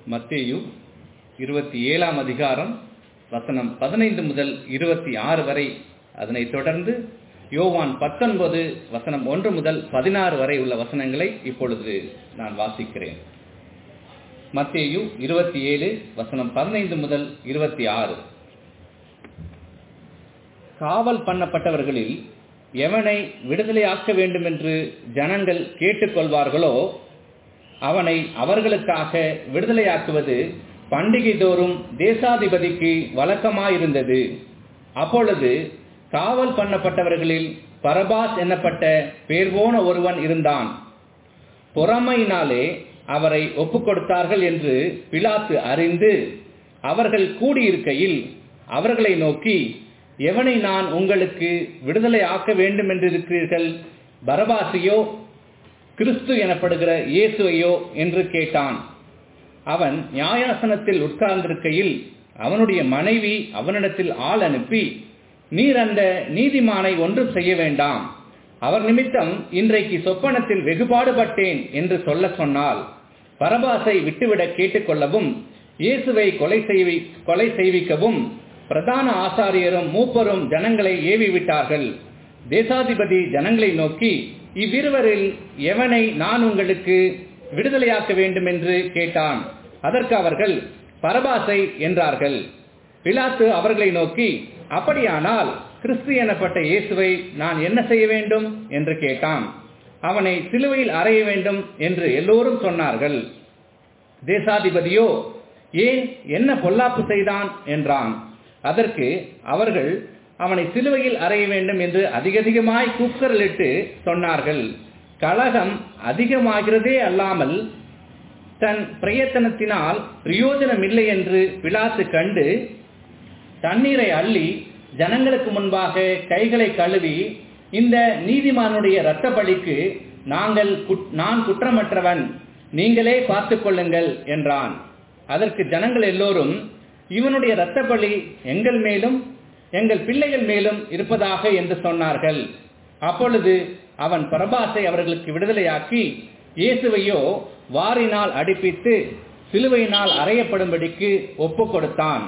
மத்தேயு இருபத்தி ஏழாம் அதிகாரம் வசனம் பதினைந்து முதல் இருபத்தி ஆறு வரை அதனைத் தொடர்ந்து யோவான் பத்தொன்பது வசனம் ஒன்று முதல் பதினாறு வரை உள்ள வசனங்களை இப்பொழுது நான் வாசிக்கிறேன் மத்தேயு இருபத்தி ஏழு வசனம் பதினைந்து முதல் இருபத்தி ஆறு காவல் பண்ணப்பட்டவர்களில் எவனை விடுதலையாக்க வேண்டும் என்று ஜனங்கள் கேட்டுக்கொள்வார்களோ அவனை அவர்களுக்காக விடுதலையாக்குவது பண்டிகை தோறும் தேசாதிபதிக்கு வழக்கமாயிருந்தது அப்பொழுது காவல் பண்ணப்பட்டவர்களில் பரபாஸ் என்னப்பட்ட பேர் போன ஒருவன் இருந்தான் பொறாமையினாலே அவரை ஒப்புக் கொடுத்தார்கள் என்று பிலாத்து அறிந்து அவர்கள் கூடியிருக்கையில் அவர்களை நோக்கி எவனை நான் உங்களுக்கு விடுதலை ஆக்க வேண்டும் என்றிருக்கிறீர்கள் பரபாசியோ கிறிஸ்து எனப்படுகிற இயேசுவையோ என்று கேட்டான் அவன் நியாயாசனத்தில் உட்கார்ந்திருக்கையில் அவனுடைய மனைவி அவனிடத்தில் ஆள் அனுப்பி நீர் அந்த நீதிமானை ஒன்றும் செய்ய வேண்டாம் அவர் நிமித்தம் இன்றைக்கு சொப்பனத்தில் வெகுபாடுபட்டேன் என்று சொல்ல சொன்னால் பரபாசை விட்டுவிட கேட்டுக்கொள்ளவும் இயேசுவை கொலை செய்வி கொலை செய்விக்கவும் பிரதான ஆசாரியரும் மூப்பரும் ஜனங்களை ஏவி விட்டார்கள் தேசாதிபதி ஜனங்களை நோக்கி இவ்விருவரில் எவனை நான் உங்களுக்கு விடுதலையாக்க வேண்டும் என்று கேட்டான் அதற்கு அவர்கள் பரபாசை என்றார்கள் பிலாத்து அவர்களை நோக்கி அப்படியானால் கிறிஸ்து எனப்பட்ட இயேசுவை நான் என்ன செய்ய வேண்டும் என்று கேட்டான் அவனை சிலுவையில் அறைய வேண்டும் என்று எல்லோரும் சொன்னார்கள் தேசாதிபதியோ ஏன் என்ன பொல்லாப்பு செய்தான் என்றான் அதற்கு அவர்கள் அவனை சிலுவையில் அறைய வேண்டும் என்று அதிகதிகமாய் கூக்குரலிட்டு சொன்னார்கள் கழகம் அதிகமாகிறதே அல்லாமல் தன் பிரயத்தனத்தினால் பிரயோஜனம் இல்லை என்று பிலாத்து கண்டு தண்ணீரை அள்ளி ஜனங்களுக்கு முன்பாக கைகளை கழுவி இந்த நீதிமானுடைய இரத்த பலிக்கு நாங்கள் நான் குற்றமற்றவன் நீங்களே பார்த்து கொள்ளுங்கள் என்றான் அதற்கு ஜனங்கள் எல்லோரும் இவனுடைய இரத்த பலி எங்கள் மேலும் எங்கள் பிள்ளைகள் மேலும் இருப்பதாக என்று சொன்னார்கள் அப்பொழுது அவன் பரபாசை அவர்களுக்கு விடுதலையாக்கி இயேசுவையோ வாரினால் அடிப்பித்து சிலுவையினால் அறையப்படும்படிக்கு ஒப்பு கொடுத்தான்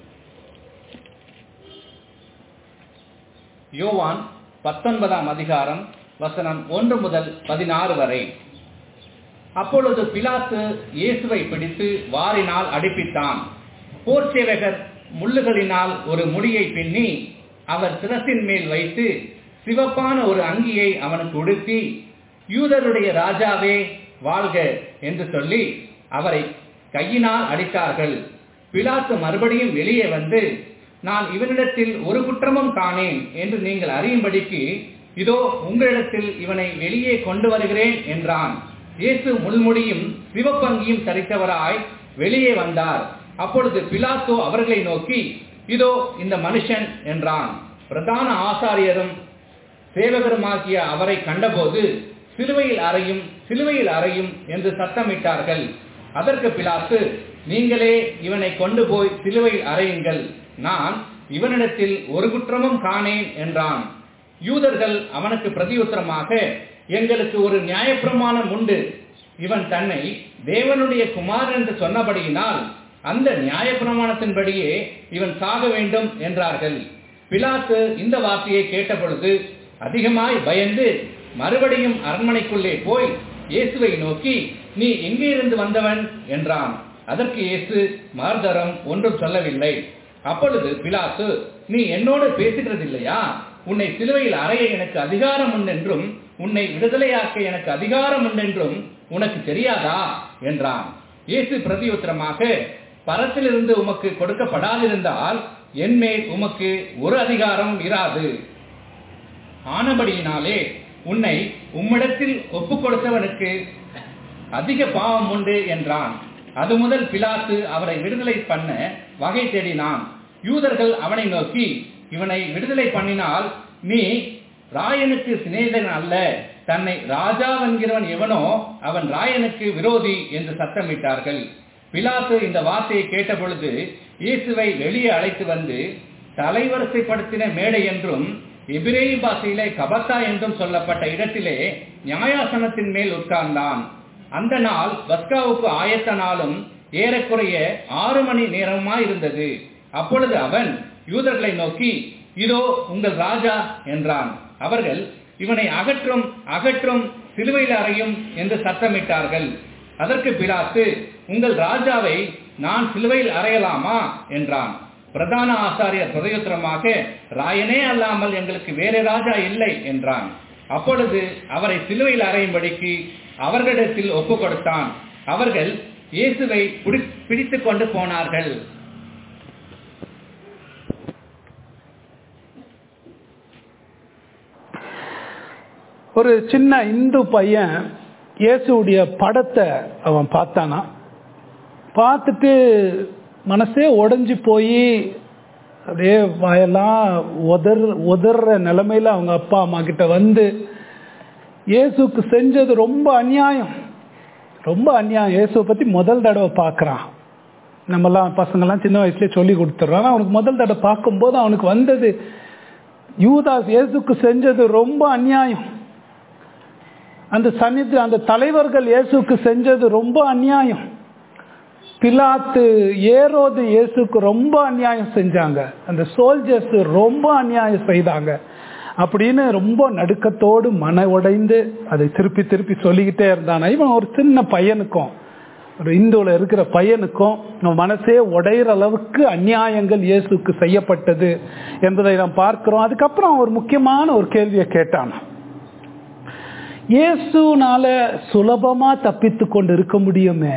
யோவான் பத்தொன்பதாம் அதிகாரம் வசனம் ஒன்று முதல் பதினாறு வரை அப்பொழுது பிலாத்து இயேசுவை பிடித்து வாரினால் அடிப்பித்தான் போர் சேவகர் முள்ளுகளினால் ஒரு முடியை பின்னி அவர் சிரசின் மேல் வைத்து சிவப்பான ஒரு அங்கியை அவனுக்கு உடுத்தி யூதருடைய ராஜாவே வாழ்க என்று சொல்லி அவரை கையினால் அடித்தார்கள் பிலாத்து மறுபடியும் வெளியே வந்து நான் இவனிடத்தில் ஒரு குற்றமும் காணேன் என்று நீங்கள் அறியும்படிக்கு இதோ உங்களிடத்தில் இவனை வெளியே கொண்டு வருகிறேன் என்றான் இயேசு முள்முடியும் சிவப்பங்கியும் தரித்தவராய் வெளியே வந்தார் அப்பொழுது பிலாத்தோ அவர்களை நோக்கி இதோ இந்த மனுஷன் என்றான் பிரதான ஆசாரியரும் சேவகருமாகிய அவரை கண்டபோது சிலுவையில் அறையும் சிலுவையில் அறையும் என்று சத்தமிட்டார்கள் அதற்கு பிலாத்து நீங்களே இவனை கொண்டு போய் சிலுவையில் அறையுங்கள் நான் இவனிடத்தில் ஒரு குற்றமும் காணேன் என்றான் யூதர்கள் அவனுக்கு பிரதியுத்தரமாக எங்களுக்கு ஒரு நியாயப்பிரமாணம் உண்டு இவன் தன்னை தேவனுடைய குமாரன் என்று சொன்னபடியினால் அந்த நியாயப்பிரமாணத்தின்படியே இவன் சாக வேண்டும் என்றார்கள் பிலாத்து இந்த வார்த்தையை கேட்டபொழுது அதிகமாய் பயந்து மறுபடியும் அரண்மனைக்குள்ளே போய் இயேசுவை நோக்கி நீ எங்கே இருந்து வந்தவன் என்றான் அதற்கு இயேசு மார்தரம் ஒன்றும் சொல்லவில்லை அப்பொழுது பிலாத்து நீ என்னோடு பேசுகிறதில்லையா உன்னை சிலுவையில் அறைய எனக்கு அதிகாரம் உண்டென்றும் உன்னை விடுதலையாக்க எனக்கு அதிகாரம் உண்டென்றும் உனக்கு தெரியாதா என்றான் இயேசு பிரதியுத்தரமாக பரத்திலிருந்து உமக்கு கொடுக்கப்படாதிருந்தால் என்மேல் உமக்கு ஒரு அதிகாரம் இராது ஆனபடியினாலே உன்னை உம்மிடத்தில் ஒப்பு கொடுத்தவனுக்கு அதிக பாவம் உண்டு என்றான் அது முதல் பிலாத்து அவரை விடுதலை பண்ண வகை தேடினான் யூதர்கள் அவனை நோக்கி இவனை விடுதலை பண்ணினால் நீ ராயனுக்கு சிநேகிதன் அல்ல தன்னை ராஜாவென்கிறவன் எவனோ அவன் ராயனுக்கு விரோதி என்று சத்தமிட்டார்கள் பிலாத்து இந்த வார்த்தையை கேட்டபொழுது இயேசுவை வெளியே அழைத்து வந்து தலைவரிசைப்படுத்தின மேடை என்றும் எபிரேய பாஷையிலே கபத்தா என்றும் சொல்லப்பட்ட இடத்திலே நியாயாசனத்தின் மேல் உட்கார்ந்தான் அந்த நாள் பஸ்காவுக்கு ஆயத்த நாளும் ஏறக்குறைய ஆறு மணி நேரமாயிருந்தது அப்பொழுது அவன் யூதர்களை நோக்கி இதோ உங்கள் ராஜா என்றான் அவர்கள் இவனை அகற்றும் அகற்றும் சிலுவையில் அறையும் என்று சத்தமிட்டார்கள் அதற்கு பிலாத்து உங்கள் ராஜாவை நான் சிலுவையில் அறையலாமா என்றான் பிரதான ஆசாரியர் பிரதயுத்திரமாக ராயனே அல்லாமல் எங்களுக்கு வேற ராஜா இல்லை என்றான் அப்பொழுது அவரை சிலுவையில் அறையும்படிக்கு அவர்களிடத்தில் ஒப்பு கொடுத்தான் அவர்கள் இயேசுவை பிடித்துக் கொண்டு போனார்கள் ஒரு சின்ன இந்து பையன் இயேசுடைய படத்தை அவன் பார்த்தானா பார்த்துட்டு மனசே உடஞ்சி போய் அப்படியே வாயெல்லாம் உதர் உதற நிலைமையில அவங்க அப்பா அம்மா கிட்ட வந்து இயேசுக்கு செஞ்சது ரொம்ப அநியாயம் ரொம்ப அநியாயம் இயேசுவை பற்றி முதல் தடவை பார்க்குறான் நம்மலாம் பசங்கள்லாம் சின்ன வயசுலேயே சொல்லி கொடுத்துட்றோம் அவனுக்கு முதல் தடவை பார்க்கும்போது அவனுக்கு வந்தது யூதாஸ் இயேசுக்கு செஞ்சது ரொம்ப அநியாயம் அந்த சன்னிதி அந்த தலைவர்கள் இயேசுக்கு செஞ்சது ரொம்ப அநியாயம் பிலாத்து ஏரோது இயேசுக்கு ரொம்ப அநியாயம் செஞ்சாங்க அந்த சோல்ஜர்ஸ் ரொம்ப அநியாயம் செய்தாங்க அப்படின்னு ரொம்ப நடுக்கத்தோடு மன உடைந்து அதை திருப்பி திருப்பி சொல்லிக்கிட்டே இருந்தான் இவன் ஒரு சின்ன பையனுக்கும் ஒரு இந்துவில் இருக்கிற பையனுக்கும் மனசே உடையிற அளவுக்கு அநியாயங்கள் இயேசுக்கு செய்யப்பட்டது என்பதை நாம் பார்க்கிறோம் அதுக்கப்புறம் ஒரு முக்கியமான ஒரு கேள்வியை கேட்டான் இயேசுனால சுலபமா தப்பித்து கொண்டு இருக்க முடியுமே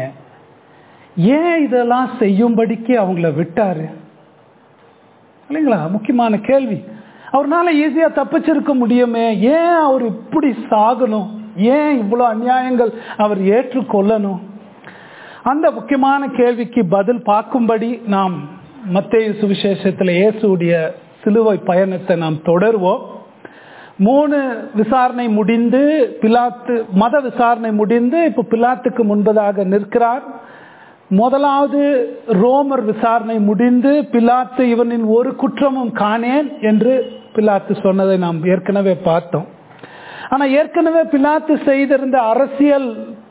ஏன் இதெல்லாம் செய்யும்படிக்கு அவங்கள விட்டாரு இல்லைங்களா முக்கியமான கேள்வி அவர்னால ஈஸியா தப்பிச்சிருக்க முடியுமே ஏன் அவர் இப்படி சாகணும் ஏன் இவ்வளவு அநியாயங்கள் அவர் ஏற்றுக்கொள்ளணும் அந்த முக்கியமான கேள்விக்கு பதில் பார்க்கும்படி நாம் மத்திய சுவிசேஷத்தில் இயேசுடைய சிலுவை பயணத்தை நாம் தொடருவோம் மூணு விசாரணை முடிந்து பிலாத்து மத விசாரணை முடிந்து இப்போ பிலாத்துக்கு முன்பதாக நிற்கிறார் முதலாவது ரோமர் விசாரணை முடிந்து பிலாத்து இவனின் ஒரு குற்றமும் காணேன் என்று பிலாத்து சொன்னதை நாம் ஏற்கனவே பார்த்தோம் ஆனா ஏற்கனவே பிலாத்து செய்திருந்த அரசியல்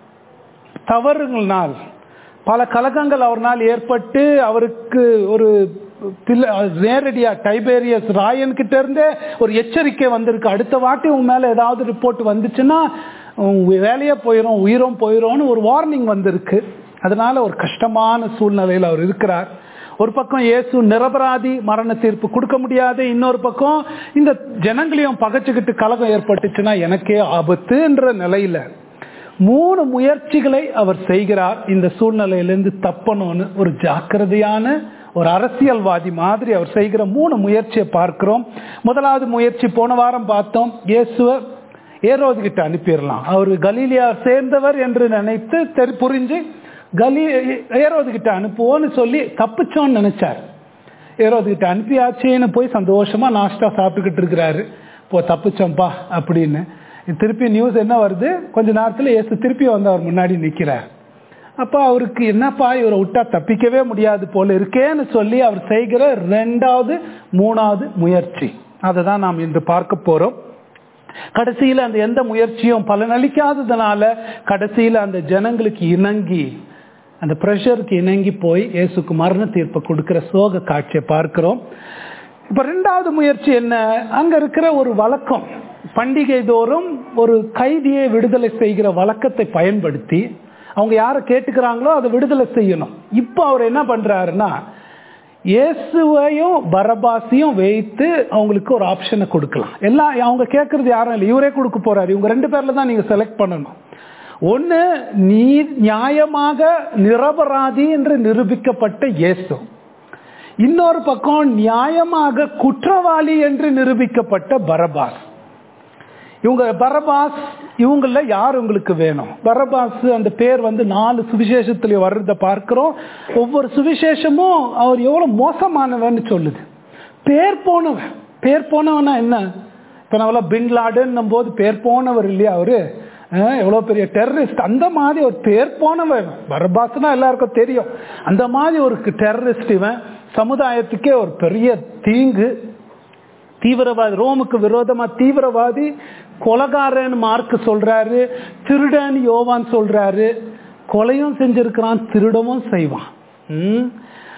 தவறுகளினால் பல கலகங்கள் அவர்னால் ஏற்பட்டு அவருக்கு ஒரு நேரடியா டைபேரியஸ் ராயன் கிட்ட இருந்தே ஒரு எச்சரிக்கை வந்திருக்கு அடுத்த வாட்டி உன் மேல ஏதாவது ரிப்போர்ட் வந்துச்சுன்னா வேலையே போயிடும் உயிரும் போயிடும்னு ஒரு வார்னிங் வந்திருக்கு அதனால ஒரு கஷ்டமான சூழ்நிலையில் அவர் இருக்கிறார் ஒரு பக்கம் இயேசு நிரபராதி மரண தீர்ப்பு கொடுக்க முடியாது இன்னொரு பக்கம் இந்த ஜனங்களையும் பகைச்சுக்கிட்டு கலகம் ஏற்பட்டுச்சுன்னா எனக்கே ஆபத்துன்ற நிலையில மூணு முயற்சிகளை அவர் செய்கிறார் இந்த சூழ்நிலையிலிருந்து தப்பணும்னு ஒரு ஜாக்கிரதையான ஒரு அரசியல்வாதி மாதிரி அவர் செய்கிற மூணு முயற்சியை பார்க்கிறோம் முதலாவது முயற்சி போன வாரம் பார்த்தோம் இயேசுவ ஏரோது கிட்ட அனுப்பிடலாம் அவர் கலீலியா சேர்ந்தவர் என்று நினைத்து தெரி புரிஞ்சு கலி ஏரோது கிட்ட அனுப்புவோன்னு சொல்லி தப்பிச்சோன்னு நினைச்சார் ஏரோது கிட்ட அனுப்பியாச்சேன்னு போய் சந்தோஷமா நாஷ்டா சாப்பிட்டுக்கிட்டு இருக்கிறாரு போ தப்பிச்சோம்பா அப்படின்னு திருப்பி நியூஸ் என்ன வருது கொஞ்ச நேரத்தில் இயேசு திருப்பி வந்து அவர் முன்னாடி நிற்கிறார் அப்போ அவருக்கு என்னப்பா இவரை விட்டா தப்பிக்கவே முடியாது போல இருக்கேன்னு சொல்லி அவர் செய்கிற ரெண்டாவது மூணாவது முயற்சி அதை தான் நாம் இன்று பார்க்க போறோம் கடைசியில் அந்த எந்த முயற்சியும் பலனளிக்காததுனால கடைசியில் அந்த ஜனங்களுக்கு இணங்கி அந்த ப்ரெஷருக்கு இணங்கி போய் இயேசுக்கு மரண தீர்ப்பை கொடுக்கிற சோக காட்சியை பார்க்கிறோம் இப்ப ரெண்டாவது முயற்சி என்ன அங்க இருக்கிற ஒரு வழக்கம் பண்டிகை தோறும் ஒரு கைதியை விடுதலை செய்கிற வழக்கத்தை பயன்படுத்தி அவங்க யாரை கேட்டுக்கிறாங்களோ அதை விடுதலை செய்யணும் இப்போ அவர் என்ன பண்றாருன்னா இயேசுவையும் பரபாசியும் வைத்து அவங்களுக்கு ஒரு ஆப்ஷனை கொடுக்கலாம் எல்லாம் அவங்க கேட்கறது யாரும் இல்லை இவரே கொடுக்க போறாரு இவங்க ரெண்டு பேர்ல தான் நீங்க செலக்ட் பண்ணணும் ஒன்னு நீ நியாயமாக நிரபராதி என்று நிரூபிக்கப்பட்ட இயேசு இன்னொரு பக்கம் நியாயமாக குற்றவாளி என்று நிரூபிக்கப்பட்ட பரபாஸ் இவங்க பரபாஸ் இவங்கள யார் உங்களுக்கு வேணும் பரபாஸ் அந்த பேர் வந்து நாலு சுவிசேஷத்துல வர்றத பார்க்கிறோம் ஒவ்வொரு சுவிசேஷமும் அவர் எவ்வளவு மோசமானவன்னு சொல்லுது பேர் போனவன் பேர் போனவனா என்ன இப்ப நம்மள பின்லாடுன்னும் போது பேர் போனவர் இல்லையா அவரு எவ்வளவு பெரிய டெரரிஸ்ட் அந்த மாதிரி ஒரு பேர் போனவன் பரபாஸ்னா எல்லாருக்கும் தெரியும் அந்த மாதிரி ஒரு டெரரிஸ்ட் இவன் சமுதாயத்துக்கே ஒரு பெரிய தீங்கு தீவிரவாதி ரோமுக்கு விரோதமா தீவிரவாதி கொலகாரன் மார்க் சொல்றாரு திருடன் யோவான் சொல்றாரு கொலையும் செஞ்சிருக்கிறான் திருடவும் செய்வான் ம்.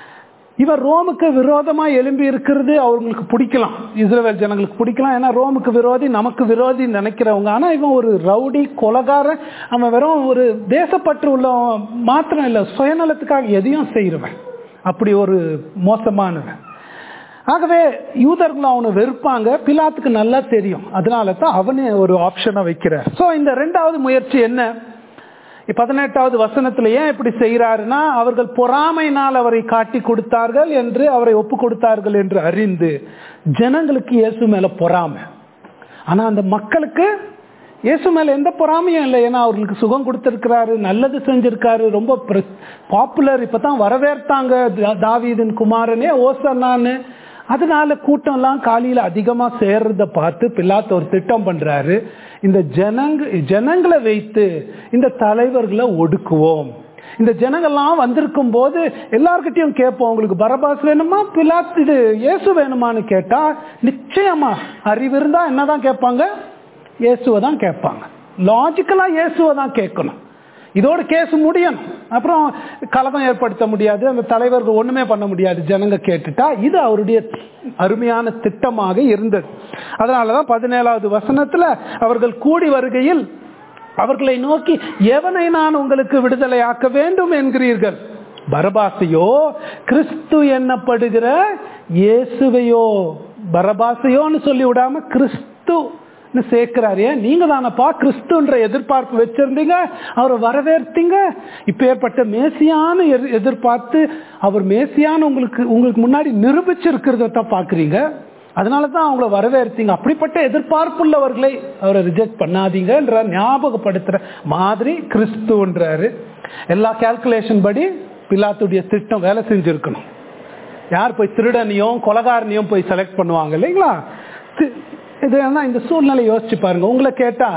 இவன் ரோமுக்கு விரோதமா எழும்பி இருக்கிறது அவங்களுக்கு பிடிக்கலாம் இஸ்ரேல் ஜனங்களுக்கு பிடிக்கலாம் ஏன்னா ரோமுக்கு விரோதி நமக்கு விரோதி நினைக்கிறவங்க ஆனா இவன் ஒரு ரவுடி கொலகாரன் அவன் வெறும் ஒரு தேசப்பற்று உள்ள மாத்திரம் இல்லை சுயநலத்துக்காக எதையும் செய்கிறவன் அப்படி ஒரு மோசமானவன் ஆகவே யூதர்கள் அவனை வெறுப்பாங்க பிலாத்துக்கு நல்லா தெரியும் அதனால தான் அவனே ஒரு ஆப்ஷனை வைக்கிறார் ஸோ இந்த ரெண்டாவது முயற்சி என்ன பதினெட்டாவது வசனத்துல ஏன் இப்படி செய்கிறாருன்னா அவர்கள் பொறாமையினால் அவரை காட்டி கொடுத்தார்கள் என்று அவரை ஒப்பு கொடுத்தார்கள் என்று அறிந்து ஜனங்களுக்கு இயேசு மேல பொறாமை ஆனா அந்த மக்களுக்கு இயேசு மேல எந்த பொறாமையும் இல்லை ஏன்னா அவர்களுக்கு சுகம் கொடுத்திருக்கிறாரு நல்லது செஞ்சிருக்காரு ரொம்ப பாப்புலர் இப்பதான் வரவேற்றாங்க தா- தாவீதின் குமாரனே ஓசன்னான்னு அதனால கூட்டம்லாம் காலையில அதிகமா சேர்றத பார்த்து பிலாத்து ஒரு திட்டம் பண்றாரு இந்த ஜனங்க ஜனங்களை வைத்து இந்த தலைவர்களை ஒடுக்குவோம் இந்த ஜனங்கள்லாம் வந்திருக்கும் போது எல்லார்கிட்டயும் கேட்போம் உங்களுக்கு பரபாஸ் வேணுமா பிலாத் இது இயேசு வேணுமான்னு கேட்டா நிச்சயமா அறிவு இருந்தா என்னதான் கேட்பாங்க இயேசுவை தான் கேட்பாங்க லாஜிக்கலா இயேசுவை தான் கேட்கணும் இதோட கேஸ் முடியணும் அப்புறம் கலகம் ஏற்படுத்த முடியாது அந்த தலைவர்கள் ஒண்ணுமே பண்ண முடியாது ஜனங்க கேட்டுட்டா இது அவருடைய அருமையான திட்டமாக இருந்தது அதனாலதான் பதினேழாவது வசனத்துல அவர்கள் கூடி வருகையில் அவர்களை நோக்கி எவனை நான் உங்களுக்கு விடுதலை ஆக்க வேண்டும் என்கிறீர்கள் பரபாசையோ கிறிஸ்து என்னப்படுகிற இயேசுவையோ பரபாசையோன்னு சொல்லி விடாம கிறிஸ்து சேர்க்கிறாரு ஏன் நீங்க தானப்பா கிறிஸ்துன்ற எதிர்பார்ப்பு வச்சிருந்தீங்க அவரை வரவேற்றீங்க இப்ப ஏற்பட்ட மேசியான எதிர்- எதிர்பார்த்து அவர் மேசியான்னு உங்களுக்கு உங்களுக்கு முன்னாடி நிரூபிச்சிருக்கிறத தான் பாக்குறீங்க அதனால தான் அவங்கள வரவேற்றீங்க அப்படிப்பட்ட எதிர்பார்ப்புள்ளவர்களை அவரை ரிஜெக்ட் பண்ணாதீங்கன்ற ஞாபகப்படுத்துற மாதிரி கிறிஸ்துன்றாரு எல்லா கால்குலேஷன் படி பிலாத்துடைய திட்டம் வேலை செஞ்சிருக்கணும் யார் போய் திருடனையும் கொலகாரனையும் போய் செலக்ட் பண்ணுவாங்க இல்லைங்களா தி- இது என்ன இந்த சூழ்நிலை யோசிச்சு பாருங்க உங்களை கேட்டா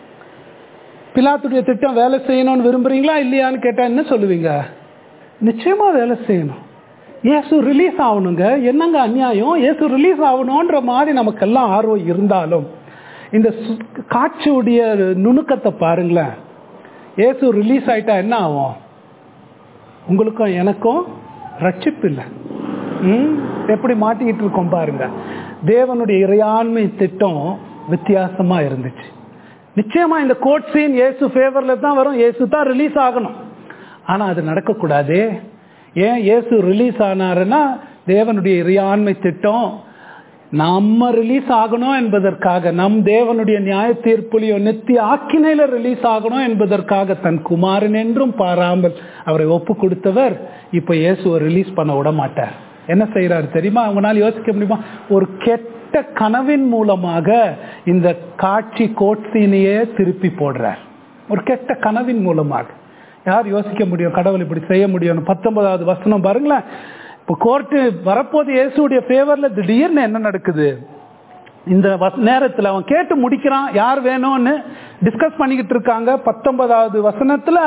பிலாத்துடைய திட்டம் வேலை செய்யணும்னு விரும்புறீங்களா இல்லையான்னு கேட்டா என்ன சொல்லுவீங்க நிச்சயமா வேலை செய்யணும் இயேசு ரிலீஸ் ஆகணுங்க என்னங்க அநியாயம் இயேசு ரிலீஸ் ஆகணுன்ற மாதிரி நமக்கெல்லாம் ஆர்வம் இருந்தாலும் இந்த சு- காட்சியுடைய நுணுக்கத்தை பாருங்களேன் இயேசு ரிலீஸ் ஆயிட்டா என்ன ஆகும் உங்களுக்கும் எனக்கும் ரட்சிப்பு இல்லை ம்? எப்படி மாட்டிக்கிட்டு இருக்கோம் பாருங்க தேவனுடைய இறையாண்மை திட்டம் வித்தியாசமா இருந்துச்சு நிச்சயமா இந்த கோட் சீன் இயேசு ஃபேவர்ல தான் வரும் இயேசு தான் ரிலீஸ் ஆகணும் ஆனா அது நடக்கக்கூடாதே ஏன் இயேசு ரிலீஸ் ஆனாருன்னா தேவனுடைய இறையாண்மை திட்டம் நம்ம ரிலீஸ் ஆகணும் என்பதற்காக நம் தேவனுடைய நியாய தீர்ப்புலையோ நித்திய ஆக்கினையில ரிலீஸ் ஆகணும் என்பதற்காக தன் குமாரன் என்றும் பாராமல் அவரை ஒப்பு கொடுத்தவர் இப்ப இயேசுவை ரிலீஸ் பண்ண விட மாட்டார் என்ன செய்யறாரு தெரியுமா அவங்களால யோசிக்க முடியுமா ஒரு கெட்ட கனவின் மூலமாக இந்த காட்சி கோட்சீனையே திருப்பி போடுறார் ஒரு கெட்ட கனவின் மூலமாக யார் யோசிக்க முடியும் கடவுள் இப்படி செய்ய முடியும் பத்தொன்பதாவது வசனம் பாருங்களேன் இப்போ கோர்ட்டு வரப்போது இயேசுடைய ஃபேவர்ல திடீர்னு என்ன நடக்குது இந்த வச- நேரத்துல அவன் கேட்டு முடிக்கிறான் யார் வேணும்னு டிஸ்கஸ் பண்ணிக்கிட்டு இருக்காங்க பத்தொன்பதாவது வசனத்துல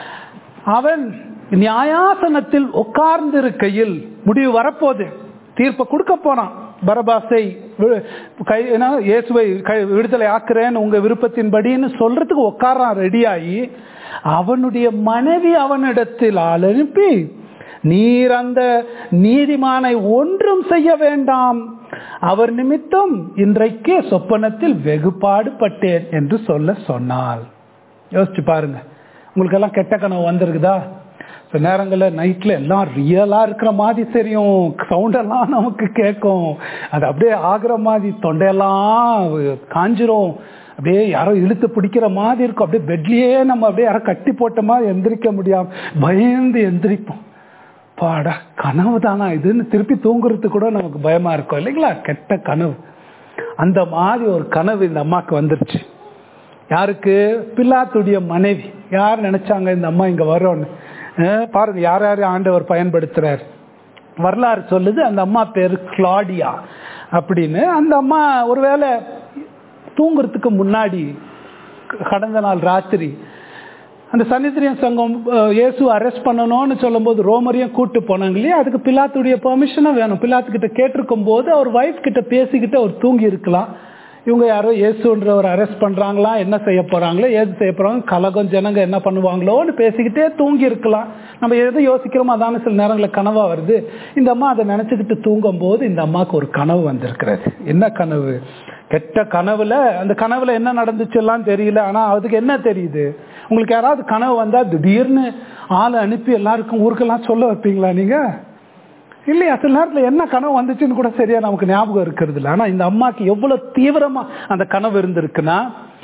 அவன் நியாயாசனத்தில் உட்கார்ந்து இருக்கையில் முடிவு வரப்போகுது தீர்ப்பை கொடுக்க போறான் பரபாசை வி- கை என்ன, இயேசுவை கை விடுதலை ஆக்குறேன்னு உங்க விருப்பத்தின்படின்னு சொல்றதுக்கு உட்காரான் ரெடியாகி அவனுடைய மனைவி அவனிடத்தில் ஆள் அனுப்பி நீர் அந்த நீதிமானை ஒன்றும் செய்ய வேண்டாம் அவர் நிமித்தம் இன்றைக்கு சொப்பனத்தில் வெகுபாடுபட்டேன் என்று சொல்ல சொன்னாள் யோசிச்சு பாருங்க உங்களுக்கு எல்லாம் கெட்ட கனவு வந்திருக்குதா சில நேரங்களில் நைட்டில் எல்லாம் ரியலாக இருக்கிற மாதிரி தெரியும் சவுண்டெல்லாம் நமக்கு கேட்கும் அது அப்படியே ஆகுற மாதிரி தொண்டையெல்லாம் காஞ்சிரும் அப்படியே யாரோ இழுத்து பிடிக்கிற மாதிரி இருக்கும் அப்படியே பெட்லேயே நம்ம அப்படியே யாரோ கட்டி போட்ட மாதிரி எந்திரிக்க முடியாம பயந்து எந்திரிப்போம் பாடா கனவு தானா இதுன்னு திருப்பி தூங்குறது கூட நமக்கு பயமா இருக்கும் இல்லைங்களா கெட்ட கனவு அந்த மாதிரி ஒரு கனவு இந்த அம்மாக்கு வந்துருச்சு யாருக்கு பில்லாத்துடைய மனைவி யார் நினைச்சாங்க இந்த அம்மா இங்க வரோன்னு அஹ் பாருங்க யார் யார் ஆண்டவர் பயன்படுத்துறார் வரலாறு சொல்லுது அந்த அம்மா பேரு கிளாடியா அப்படின்னு அந்த அம்மா ஒருவேளை தூங்குறதுக்கு முன்னாடி கடந்த நாள் ராத்திரி அந்த சன்னிதிரியன் சங்கம் அஹ், இயேசு அரெஸ்ட் பண்ணணும்னு சொல்லும்போது ரோமரையும் கூட்டு போனாங்க இல்லையா அதுக்கு பிலாத்துடைய பெர்மிஷனும் வேணும் பிலாத்து கிட்ட கேட்டிருக்கும் போது அவர் வைஃப் கிட்ட பேசிக்கிட்டு அவர் தூங்கி இருக்கலாம் இவங்க யாரோ இயேசுன்றவர் அரெஸ்ட் பண்றாங்களா என்ன செய்ய போறாங்களோ ஏது செய்ய போறாங்க கலகம் ஜனங்க என்ன பண்ணுவாங்களோன்னு பேசிக்கிட்டே தூங்கி இருக்கலாம் நம்ம எது யோசிக்கிறோமோ அதான சில நேரங்களில் கனவா வருது இந்த அம்மா அதை நினைச்சுக்கிட்டு தூங்கும் போது இந்த அம்மாவுக்கு ஒரு கனவு வந்திருக்கிறது என்ன கனவு கெட்ட கனவுல அந்த கனவுல என்ன நடந்துச்சு எல்லாம் தெரியல ஆனா அதுக்கு என்ன தெரியுது உங்களுக்கு யாராவது கனவு வந்தா திடீர்னு ஆளை அனுப்பி எல்லாருக்கும் ஊருக்கெல்லாம் சொல்ல வைப்பீங்களா நீங்க இல்லையா சில நேரத்தில் என்ன கனவு வந்துச்சுன்னு கூட சரியா நமக்கு ஞாபகம் இருக்கிறது இல்லை ஆனா இந்த அம்மாக்கு எவ்வளவு தீவிரமா அந்த கனவு இருந்திருக்குன்னா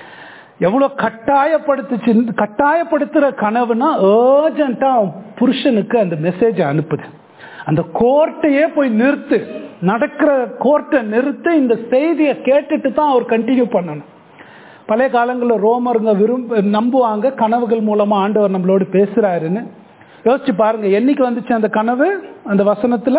எவ்வளவு கட்டாயப்படுத்துச்சு கட்டாயப்படுத்துற கனவுனா ஏர்ஜென்ட்டா புருஷனுக்கு அந்த மெசேஜ் அனுப்புது அந்த கோர்ட்டையே போய் நிறுத்து நடக்கிற கோர்ட்டை நிறுத்து இந்த செய்தியை கேட்டுட்டு தான் அவர் கண்டினியூ பண்ணணும் பழைய காலங்களில் ரோமருங்க விரும்ப நம்புவாங்க கனவுகள் மூலமா ஆண்டவர் நம்மளோடு பேசுறாருன்னு யோசிச்சு பாருங்க என்னைக்கு வந்துச்சு அந்த கனவு அந்த வசனத்துல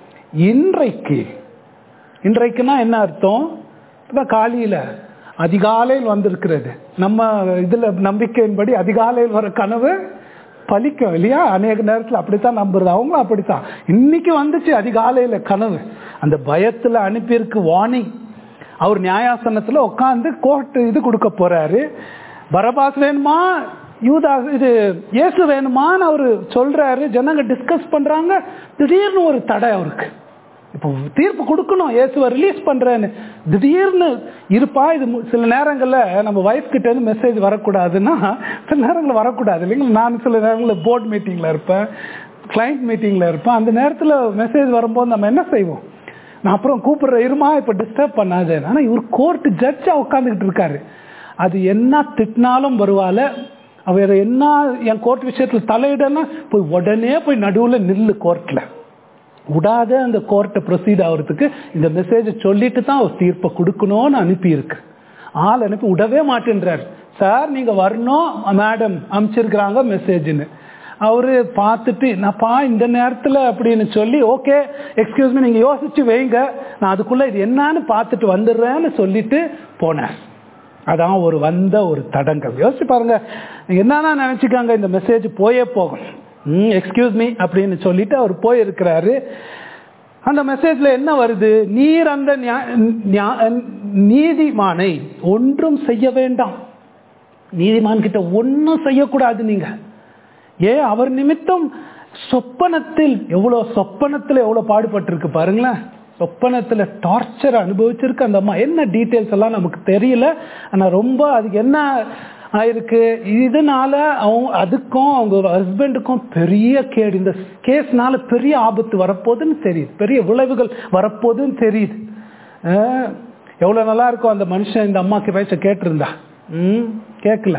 இன்றைக்கு இன்றைக்குன்னா என்ன அர்த்தம் இப்பதான் காலையில அதிகாலையில் வந்திருக்கிறது நம்ம இதுல நம்பிக்கையின்படி அதிகாலையில் வர கனவு பலிக்கும் இல்லையா அநேக நேரத்தில் அப்படித்தான் நம்புறது அவங்களும் அப்படித்தான் இன்னைக்கு வந்துச்சு அதிகாலையில கனவு அந்த பயத்துல அனுப்பியிருக்கு வார்னிங் அவர் நியாயாசனத்துல உட்காந்து கோர்ட் இது கொடுக்க போறாரு பரபாஸ் வேணுமா யூதா இது இயேசு வேணுமான்னு அவர் சொல்றாரு ஜனங்க டிஸ்கஸ் பண்றாங்க திடீர்னு ஒரு தடை அவருக்கு இப்போ தீர்ப்பு கொடுக்கணும் இயேசுவை ரிலீஸ் பண்றேன்னு திடீர்னு இருப்பா இது மு- சில நேரங்கள்ல நம்ம வைஃப் கிட்ட இருந்து மெசேஜ் வரக்கூடாதுன்னா சில நேரங்களில் வரக்கூடாது இல்லைங்களா நான் சில நேரங்களில் போர்ட் மீட்டிங்ல இருப்பேன் கிளைண்ட் மீட்டிங்ல இருப்பேன் அந்த நேரத்தில் மெசேஜ் வரும்போது நம்ம என்ன செய்வோம் நான் அப்புறம் கூப்பிடுற இருமா இப்போ டிஸ்டர்ப் பண்ணாது ஆனா இவர் கோர்ட் ஜட்ஜா உட்காந்துக்கிட்டு இருக்காரு அது என்ன திட்டினாலும் வருவால அவர் என்ன என் கோர்ட் விஷயத்துல தலையிடனா போய் உடனே போய் நடுவுல நில்லு கோர்ட்ல விடாத அந்த கோர்ட்டை ப்ரொசீட் ஆகிறதுக்கு இந்த மெசேஜை சொல்லிட்டு தான் அவர் தீர்ப்பை கொடுக்கணும்னு அனுப்பியிருக்கு ஆள் அனுப்பி விடவே மாட்டேன்றார் சார் நீங்க வரணும் மேடம் அனுப்பிச்சிருக்கிறாங்க மெசேஜ்னு அவரு பார்த்துட்டு நான்ப்பா இந்த நேரத்தில் அப்படின்னு சொல்லி ஓகே எக்ஸ்கியூஸ் மீ நீங்க யோசிச்சு வைங்க நான் அதுக்குள்ள இது என்னன்னு பார்த்துட்டு வந்துடுறேன்னு சொல்லிட்டு போனேன் அதான் ஒரு வந்த ஒரு தடங்கல் யோசிச்சு பாருங்க என்னன்னா நினைச்சுக்காங்க இந்த மெசேஜ் போயே போகும் எக்ஸ்கியூஸ் மீ அப்படின்னு சொல்லிட்டு அவர் போயிருக்கிறாரு அந்த மெசேஜ்ல என்ன வருது நீர் அந்த நியா- நியா- நீதிமானை ஒன்றும் செய்ய வேண்டாம் நீதிமான் கிட்ட ஒன்றும் செய்யக்கூடாது நீங்க ஏன் அவர் நிமித்தம் சொப்பனத்தில் எவ்வளவு சொப்பனத்துல எவ்வளவு பாடுபட்டிருக்கு பாருங்களேன் சொப்பனத்துல டார்ச்சர் அனுபவிச்சிருக்கு அந்த அம்மா என்ன டீட்டெயில்ஸ் எல்லாம் நமக்கு தெரியல ஆனா ரொம்ப அதுக்கு என்ன ஆயிருக்கு இதனால அவங்க அதுக்கும் அவங்க ஹஸ்பண்டுக்கும் பெரிய கேடு இந்த கேஸ்னால பெரிய ஆபத்து வரப்போகுதுன்னு தெரியுது பெரிய விளைவுகள் வரப்போகுதுன்னு தெரியுது அஹ், எவ்வளவு நல்லா இருக்கும் அந்த மனுஷன் இந்த அம்மாக்கு பேச்ச கேட்டிருந்தா ம் கேட்கல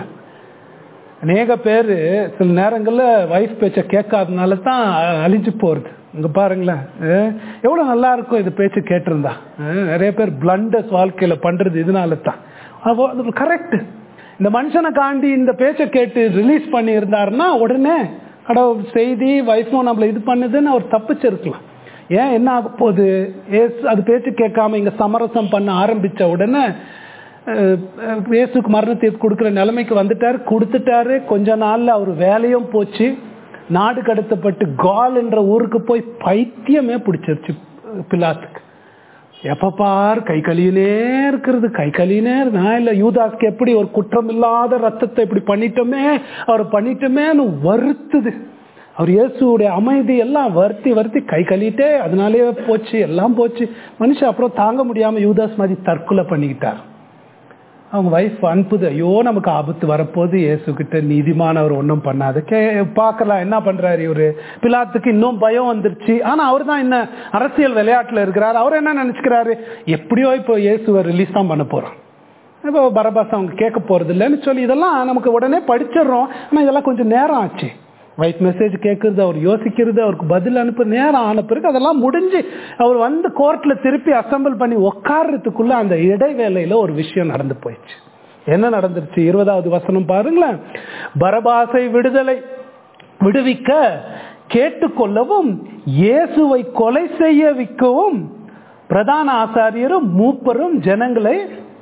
அநேக பேர் சில நேரங்கள்ல வைஃப் பேச்ச கேட்காதனால தான் அ- அழிஞ்சு போறது இங்க பாருங்களேன் அஹ், எவ்வளவு நல்லா இருக்கும் இது பேச்சு கேட்டிருந்தா அஹ், நிறைய பேர் பிளண்டஸ் வாழ்க்கையில பண்றது இதனால தான் கரெக்ட் இந்த மனுஷனை காண்டி இந்த பேச்சை கேட்டு ரிலீஸ் பண்ணி இருந்தாருன்னா உடனே கடவுள் செய்தி வைஃபும் நம்மள இது பண்ணுதுன்னு அவர் தப்பிச்சிருக்கலாம் ஏன் என்ன ஆக போகுது ஏசு அது பேச்சு கேட்காம இங்க சமரசம் பண்ண ஆரம்பிச்ச உடனே அஹ், அஹ், இயேசுக்கு மரணத்தை கொடுக்குற நிலைமைக்கு வந்துட்டார் கொடுத்துட்டாரு கொஞ்ச நாள்ல அவர் வேலையும் போச்சு நாடு கடத்தப்பட்டு கால் என்ற ஊருக்கு போய் பைத்தியமே பிடிச்சிருச்சு பிலாத்துக்கு எப்ப பார் கை கழியினே இருக்கிறது கை கழியினே இருக்கு. நான் இல்ல யூதாஸ்க்கு எப்படி ஒரு குற்றம் இல்லாத ரத்தத்தை இப்படி பண்ணிட்டோமே அவர் பண்ணிட்டோமேன்னு வருத்துது அவர் இயேசுடைய அமைதி எல்லாம் வருத்தி வருத்தி கை கழிட்டே அதனாலேயே போச்சு எல்லாம் போச்சு மனுஷன் அப்புறம் தாங்க முடியாம யூதாஸ் மாதிரி தற்கொலை பண்ணிக்கிட்டார் அவங்க வைஃப் அனுப்புது ஐயோ நமக்கு ஆபத்து வரப்போகுது இயேசு கிட்ட நீதிமானவர் ஒன்றும் பண்ணாது கே பார்க்கலாம் என்ன பண்றாரு இவரு பிலாத்துக்கு இன்னும் பயம் வந்துருச்சு ஆனா அவர் தான் என்ன அரசியல் விளையாட்டுல இருக்கிறார் அவர் என்ன நினைச்சுக்கிறாரு எப்படியோ இப்போ இயேசுவை ரிலீஸ் தான் பண்ண போறோம் இப்போ பரபாஸ் அவங்க கேட்க போறது இல்லைன்னு சொல்லி இதெல்லாம் நமக்கு உடனே படிச்சிடுறோம் ஆனா இதெல்லாம் கொஞ்சம் நேரம் ஆச்சு வைட் மெசேஜ் கேட்கறது அவர் யோசிக்கிறது அவருக்கு பதில் அனுப்ப நேரம் ஆன பிறகு அதெல்லாம் முடிஞ்சு அவர் வந்து கோர்ட்ல திருப்பி அசம்பிள் பண்ணி உட்கார்றதுக்குள்ள அந்த இடைவேளையில ஒரு விஷயம் நடந்து போயிடுச்சு என்ன நடந்துருச்சு இருபதாவது வசனம் பாருங்களேன் பரபாசை விடுதலை விடுவிக்க கேட்டுக்கொள்ளவும் இயேசுவை கொலை செய்ய விற்கவும் பிரதான ஆசாரியரும் மூப்பரும் ஜனங்களை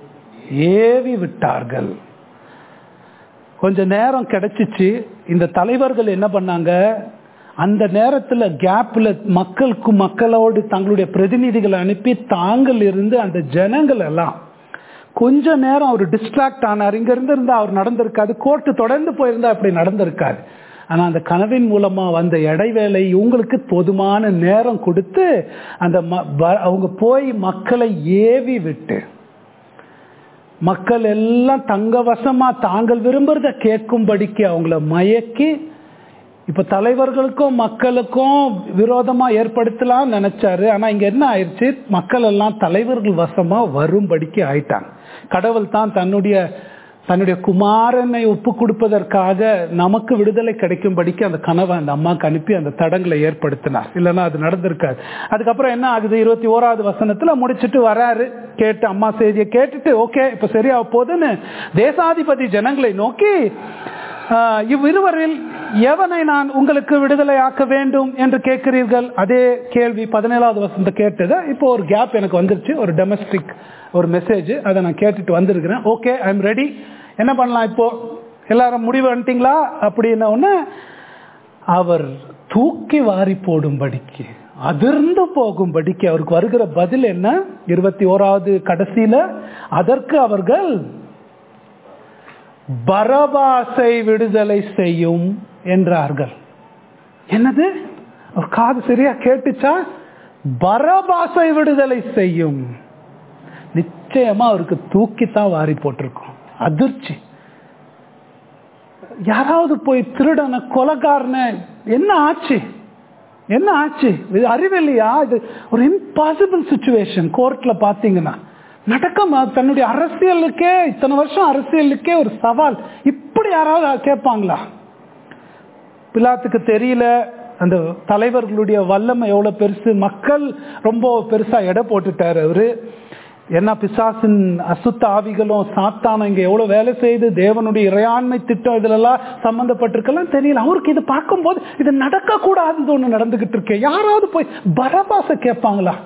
ஏவி விட்டார்கள் கொஞ்ச நேரம் கிடைச்சிச்சு இந்த தலைவர்கள் என்ன பண்ணாங்க அந்த நேரத்துல கேப்ல மக்களுக்கு மக்களோடு தங்களுடைய பிரதிநிதிகளை அனுப்பி தாங்கள் இருந்து அந்த ஜனங்கள் எல்லாம் கொஞ்ச நேரம் அவர் டிஸ்ட்ராக்ட் ஆனார் இங்க இருந்து இருந்தா அவர் நடந்திருக்காது கோர்ட்டு தொடர்ந்து போயிருந்தா அப்படி நடந்திருக்காது ஆனா அந்த கனவின் மூலமா வந்த இடைவேளை இவங்களுக்கு போதுமான நேரம் கொடுத்து அந்த ம- வ- அவங்க போய் மக்களை ஏவி விட்டு மக்கள் எல்லாம் தங்க வசமா தாங்கள் விரும்புறத கேட்கும்படிக்கு அவங்கள மயக்கி இப்ப தலைவர்களுக்கும் மக்களுக்கும் விரோதமா ஏற்படுத்தலாம் நினைச்சாரு ஆனா இங்க என்ன ஆயிடுச்சு மக்கள் எல்லாம் தலைவர்கள் வசமா வரும்படிக்கு ஆயிட்டாங்க கடவுள் தான் தன்னுடைய தன்னுடைய குமாரனை ஒப்பு கொடுப்பதற்காக நமக்கு விடுதலை கிடைக்கும்படிக்கு அந்த கனவை அந்த அம்மாக்கு அனுப்பி அந்த தடங்களை ஏற்படுத்தினார் இல்லைன்னா அது நடந்திருக்காது அதுக்கப்புறம் என்ன ஆகுது இருபத்தி ஓராவது வசனத்துல முடிச்சிட்டு வராரு கேட்டு அம்மா செய்தியை கேட்டுட்டு ஓகே இப்ப சரியா போகுதுன்னு தேசாதிபதி ஜனங்களை நோக்கி ஆஹ், இவ்விருவரில் எவனை நான் உங்களுக்கு விடுதலை ஆக்க வேண்டும் என்று கேட்கிறீர்கள் அதே கேள்வி பதினேழாவது வசனத்தை கேட்டது இப்போ ஒரு கேப் எனக்கு வந்துருச்சு ஒரு டொமஸ்டிக் ஒரு மெசேஜ் அதை நான் கேட்டுட்டு வந்திருக்கிறேன் ஓகே ஐ எம் ரெடி என்ன பண்ணலாம் இப்போ எல்லாரும் முடிவு வந்துட்டீங்களா அப்படின்ன உடனே அவர் தூக்கி வாரி போடும்படிக்கு அதிர்ந்து போகும்படிக்கு அவருக்கு வருகிற பதில் என்ன இருபத்தி ஓராவது கடைசியில அதற்கு அவர்கள் பரபாசை விடுதலை செய்யும் என்றார்கள் என்னது ஒரு காது சரியா கேட்டுச்சா பரபாசை விடுதலை செய்யும் நிச்சயமா அவருக்கு தூக்கித்தான் வாரி போட்டிருக்கும் அதிர்ச்சி யாராவது போய் திருடன கொலகாரன என்ன ஆச்சு என்ன ஆச்சு இது அறிவில்லையா இது ஒரு இம்பாசிபிள் சுச்சுவேஷன் கோர்ட்ல பாத்தீங்கன்னா நடக்கமா தன்னுடைய அரசியலுக்கே இத்தனை வருஷம் அரசியலுக்கே ஒரு சவால் இப்படி யாராவது கேட்பாங்களா பிலாத்துக்கு தெரியல அந்த தலைவர்களுடைய வல்லமை எவ்வளவு பெருசு மக்கள் ரொம்ப பெருசா எடை போட்டுட்டாரு அவரு என்ன பிசாசின் அசுத்த ஆவிகளும் சாத்தானம் இங்க எவ்வளவு வேலை செய்து தேவனுடைய இறையாண்மை திட்டம் இதுலெல்லாம் சம்பந்தப்பட்டிருக்கலாம் தெரியல அவருக்கு இது பார்க்கும்போது இது நடக்க கூடாதுன்னு ஒண்ணு நடந்துகிட்டு இருக்கு யாராவது போய் பரபாச கேட்பாங்களா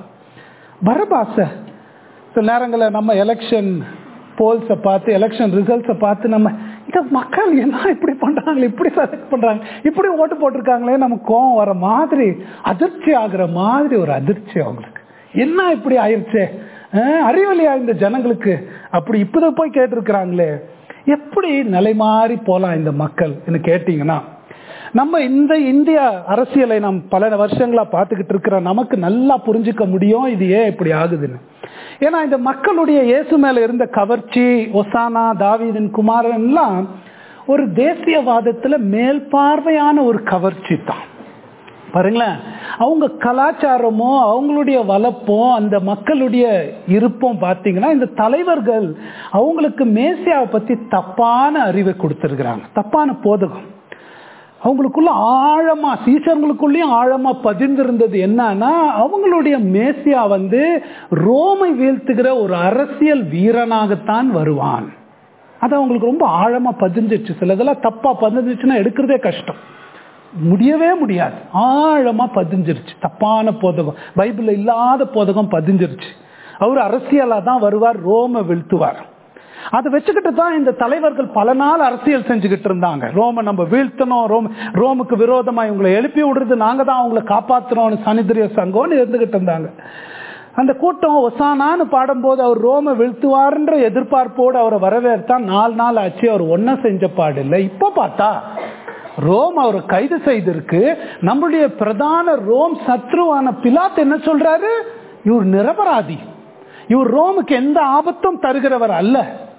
பரபாச சில நேரங்களில் நம்ம எலெக்ஷன் போல்ஸை பார்த்து எலெக்ஷன் ரிசல்ட்ஸை பார்த்து நம்ம இந்த மக்கள் என்ன இப்படி பண்றாங்களே இப்படி செலக்ட் பண்றாங்க இப்படி ஓட்டு போட்டிருக்காங்களே நமக்கு கோவம் வர மாதிரி அதிர்ச்சி ஆகுற மாதிரி ஒரு அதிர்ச்சி அவங்களுக்கு என்ன இப்படி ஆயிருச்சே அஹ், அறிவலையா இந்த ஜனங்களுக்கு அப்படி இப்பதான் போய் கேட்டிருக்கிறாங்களே எப்படி நிலை மாறி போலாம் இந்த மக்கள் கேட்டீங்கன்னா நம்ம இந்த இந்திய அரசியலை நாம் பல வருஷங்களா பார்த்துக்கிட்டு இருக்கிற நமக்கு நல்லா புரிஞ்சுக்க முடியும் இது ஏன் இப்படி ஆகுதுன்னு ஏன்னா இந்த மக்களுடைய இயேசு மேல இருந்த கவர்ச்சி ஒசானா தாவீதின் குமாரன் எல்லாம் ஒரு தேசியவாதத்துல மேல் பார்வையான ஒரு கவர்ச்சி தான் பாருங்களேன் அவங்க கலாச்சாரமோ அவங்களுடைய வளர்ப்பும் அந்த மக்களுடைய இருப்பும் பார்த்தீங்கன்னா இந்த தலைவர்கள் அவங்களுக்கு மேசியாவை பத்தி தப்பான அறிவை கொடுத்துருக்குறாங்க தப்பான போதகம் அவங்களுக்குள்ள ஆழமா சீசர்களுக்குள்ளேயும் ஆழமா பதிந்திருந்தது என்னன்னா அவங்களுடைய மேசியா வந்து ரோமை வீழ்த்துகிற ஒரு அரசியல் வீரனாகத்தான் வருவான் அது அவங்களுக்கு ரொம்ப ஆழமா பதிஞ்சிச்சு சிலதெல்லாம் தப்பா பதிஞ்சிச்சுன்னா எடுக்கிறதே கஷ்டம் முடியவே முடியாது ஆழமா பதிஞ்சிருச்சு தப்பான போதகம் பைபிள்ல இல்லாத போதகம் பதிஞ்சிருச்சு அவர் அரசியலா தான் வருவார் ரோம வீழ்த்துவார் அதை வச்சுக்கிட்டு தான் இந்த தலைவர்கள் பல நாள் அரசியல் செஞ்சுக்கிட்டு இருந்தாங்க ரோம நம்ம வீழ்த்தணும் ரோம் ரோமுக்கு விரோதமா இவங்களை எழுப்பி விடுறது நாங்க தான் அவங்களை காப்பாத்துறோம்னு சனிதிரிய சங்கம்னு இருந்துகிட்டு இருந்தாங்க அந்த கூட்டம் ஒசானான்னு பாடும்போது அவர் ரோம வீழ்த்துவார்ன்ற எதிர்பார்ப்போடு அவரை வரவேற்றா நாலு நாள் ஆச்சு அவர் ஒன்னும் செஞ்ச பாடு இல்லை இப்போ பார்த்தா ரோம் அவரை கைது செய்திருக்கு நம்முடைய பிரதான ரோம் சத்ருவான பிலாத் என்ன சொல்றாரு இவர் நிரபராதி இவர் ரோமுக்கு எந்த ஆபத்தும் தருகிறவர் அல்ல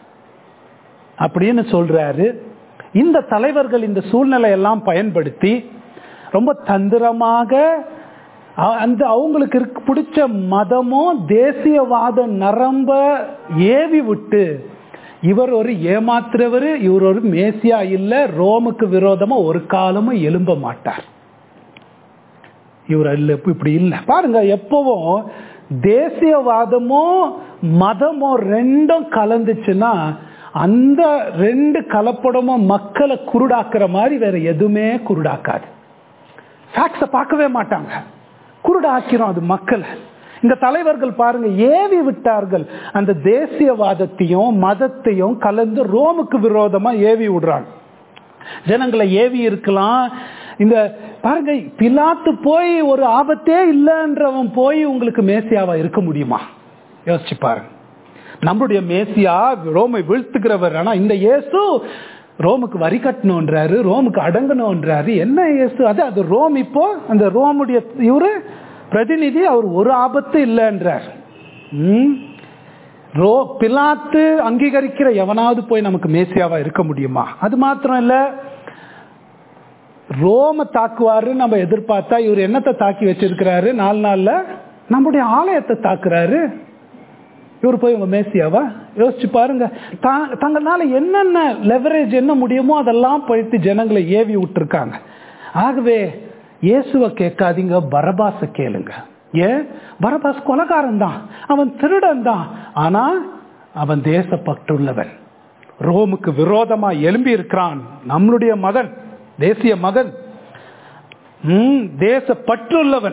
அப்படின்னு சொல்றாரு இந்த தலைவர்கள் இந்த சூழ்நிலை எல்லாம் பயன்படுத்தி ரொம்ப தந்திரமாக அ- அந்த அவங்களுக்கு இருக்க- பிடிச்ச மதமும் தேசியவாத நரம்ப ஏவி விட்டு இவர் ஒரு ஏமாத்துறவர் இவர் ஒரு மேசியா இல்ல ரோமுக்கு விரோதமா ஒரு காலமும் எழும்ப மாட்டார் இவர் இல்ல இப்ப இப்படி இல்லை பாருங்க எப்பவும் தேசியவாதமும் மதமும் ரெண்டும் கலந்துச்சுன்னா அந்த ரெண்டு கலப்படமும் மக்களை குருடாக்குற மாதிரி வேற எதுவுமே குருடாக்காது ஃபேக்ட்ஸை பார்க்கவே மாட்டாங்க குருடாக்கிறோம் அது மக்களை இந்த தலைவர்கள் பாருங்க ஏவி விட்டார்கள் அந்த தேசியவாதத்தையும் மதத்தையும் கலந்து ரோமுக்கு விரோதமா ஏவி விடுறாங்க ஜனங்களை ஏவி இருக்கலாம் இந்த பாருங்க பிலாத்து போய் ஒரு ஆபத்தே இல்லைன்றவன் போய் உங்களுக்கு மேசியாவா இருக்க முடியுமா யோசிச்சு பாருங்க நம்முடைய மேசியா ரோமை வீழ்த்துகிறவர் ஆனா இந்த இயேசு ரோமுக்கு வரி கட்டணுன்றாரு ரோமுக்கு அடங்கணுன்றாரு என்ன இயேசு அது அது ரோம் இப்போ அந்த ரோமுடைய இவரு பிரதிநிதி அவர் ஒரு ஆபத்து இல்லைன்றார் ம். ரோ பிலாத்து அங்கீகரிக்கிற எவனாவது போய் நமக்கு மேசியாவா இருக்க முடியுமா அது மாத்திரம் இல்ல ரோம தாக்குவாரு நம்ம எதிர்பார்த்தா இவர் என்னத்தை தாக்கி வச்சிருக்கிறாரு நாலு நாள்ல நம்முடைய ஆலயத்தை தாக்குறாரு இவர் போய் உங்க மேசியாவா யோசிச்சு பாருங்க தா- தங்களால என்னென்ன லெவரேஜ் என்ன முடியுமோ அதெல்லாம் போயிட்டு ஜனங்களை ஏவி விட்டுருக்காங்க ஆகவே இயேசுவை கேட்காதீங்க பரபாச கேளுங்க ஏன் பரபாஸ் கொலகாரன் தான் அவன் திருடன் தான் ஆனா அவன் தேசப்பற்றுள்ளவன் ரோமுக்கு விரோதமா எழும்பி இருக்கிறான் நம்மளுடைய மகன் தேசிய மகன் ம், தேசப்பற்றுள்ளவன்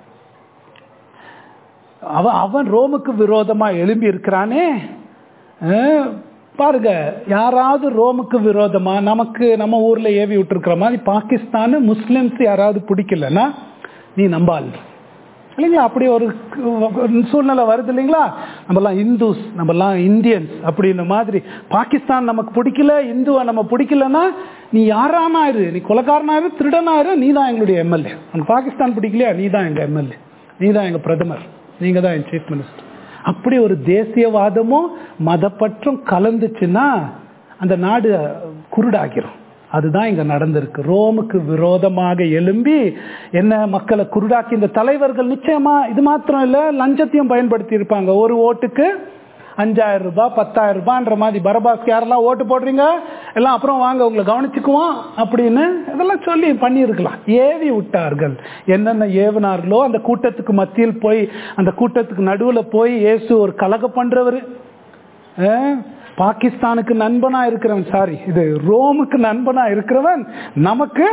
அவன் அவன் ரோமுக்கு விரோதமா எழும்பி இருக்கிறானே அஹ், பாருங்க யாராவது ரோமுக்கு விரோதமா நமக்கு நம்ம ஊர்ல ஏவி விட்டுருக்கிற மாதிரி பாகிஸ்தான் முஸ்லிம்ஸ் யாராவது பிடிக்கலன்னா நீ நம்பால் இல்லைங்களா அப்படி ஒரு ஒரு சூழ்நிலை வருது இல்லைங்களா நம்மலாம் இந்துஸ் நம்மலாம் இந்தியன்ஸ் அப்படின்ற மாதிரி பாகிஸ்தான் நமக்கு பிடிக்கல இந்துவை நம்ம பிடிக்கலன்னா நீ யாரானா இரு நீ கொலக்காரனா இரு திருடனா இரு நீ தான் எங்களுடைய எம்எல்ஏ உனக்கு பாகிஸ்தான் பிடிக்கலையா நீ தான் எங்க எம்எல்ஏ நீ தான் எங்க பிரதமர் நீங்க தான் என் சீஃப் மினிஸ்டர் அப்படி ஒரு தேசியவாதமும் மதப்பற்றும் கலந்துச்சுன்னா அந்த நாடு குருடாகிரும் அதுதான் இங்க நடந்திருக்கு ரோமுக்கு விரோதமாக எழும்பி என்ன மக்களை குருடாக்கி இந்த தலைவர்கள் நிச்சயமா இது மாத்திரம் இல்ல லஞ்சத்தையும் பயன்படுத்தி இருப்பாங்க ஒரு ஓட்டுக்கு அஞ்சாயிரம் ரூபாய் பத்தாயிரம் ரூபாய்ன்ற மாதிரி பரபாஸ்க்கு யாரெல்லாம் ஓட்டு போடுறீங்க எல்லாம் அப்புறம் வாங்க உங்களை கவனிச்சுக்குவோம் அப்படின்னு இதெல்லாம் சொல்லி பண்ணியிருக்கலாம் ஏவி விட்டார்கள் என்னென்ன ஏவினார்களோ அந்த கூட்டத்துக்கு மத்தியில் போய் அந்த கூட்டத்துக்கு நடுவுல போய் இயேசு ஒரு கலக பண்றவர் அஹ், பாகிஸ்தானுக்கு நண்பனா இருக்கிறவன் சாரி இது ரோமுக்கு நண்பனா இருக்கிறவன் நமக்கு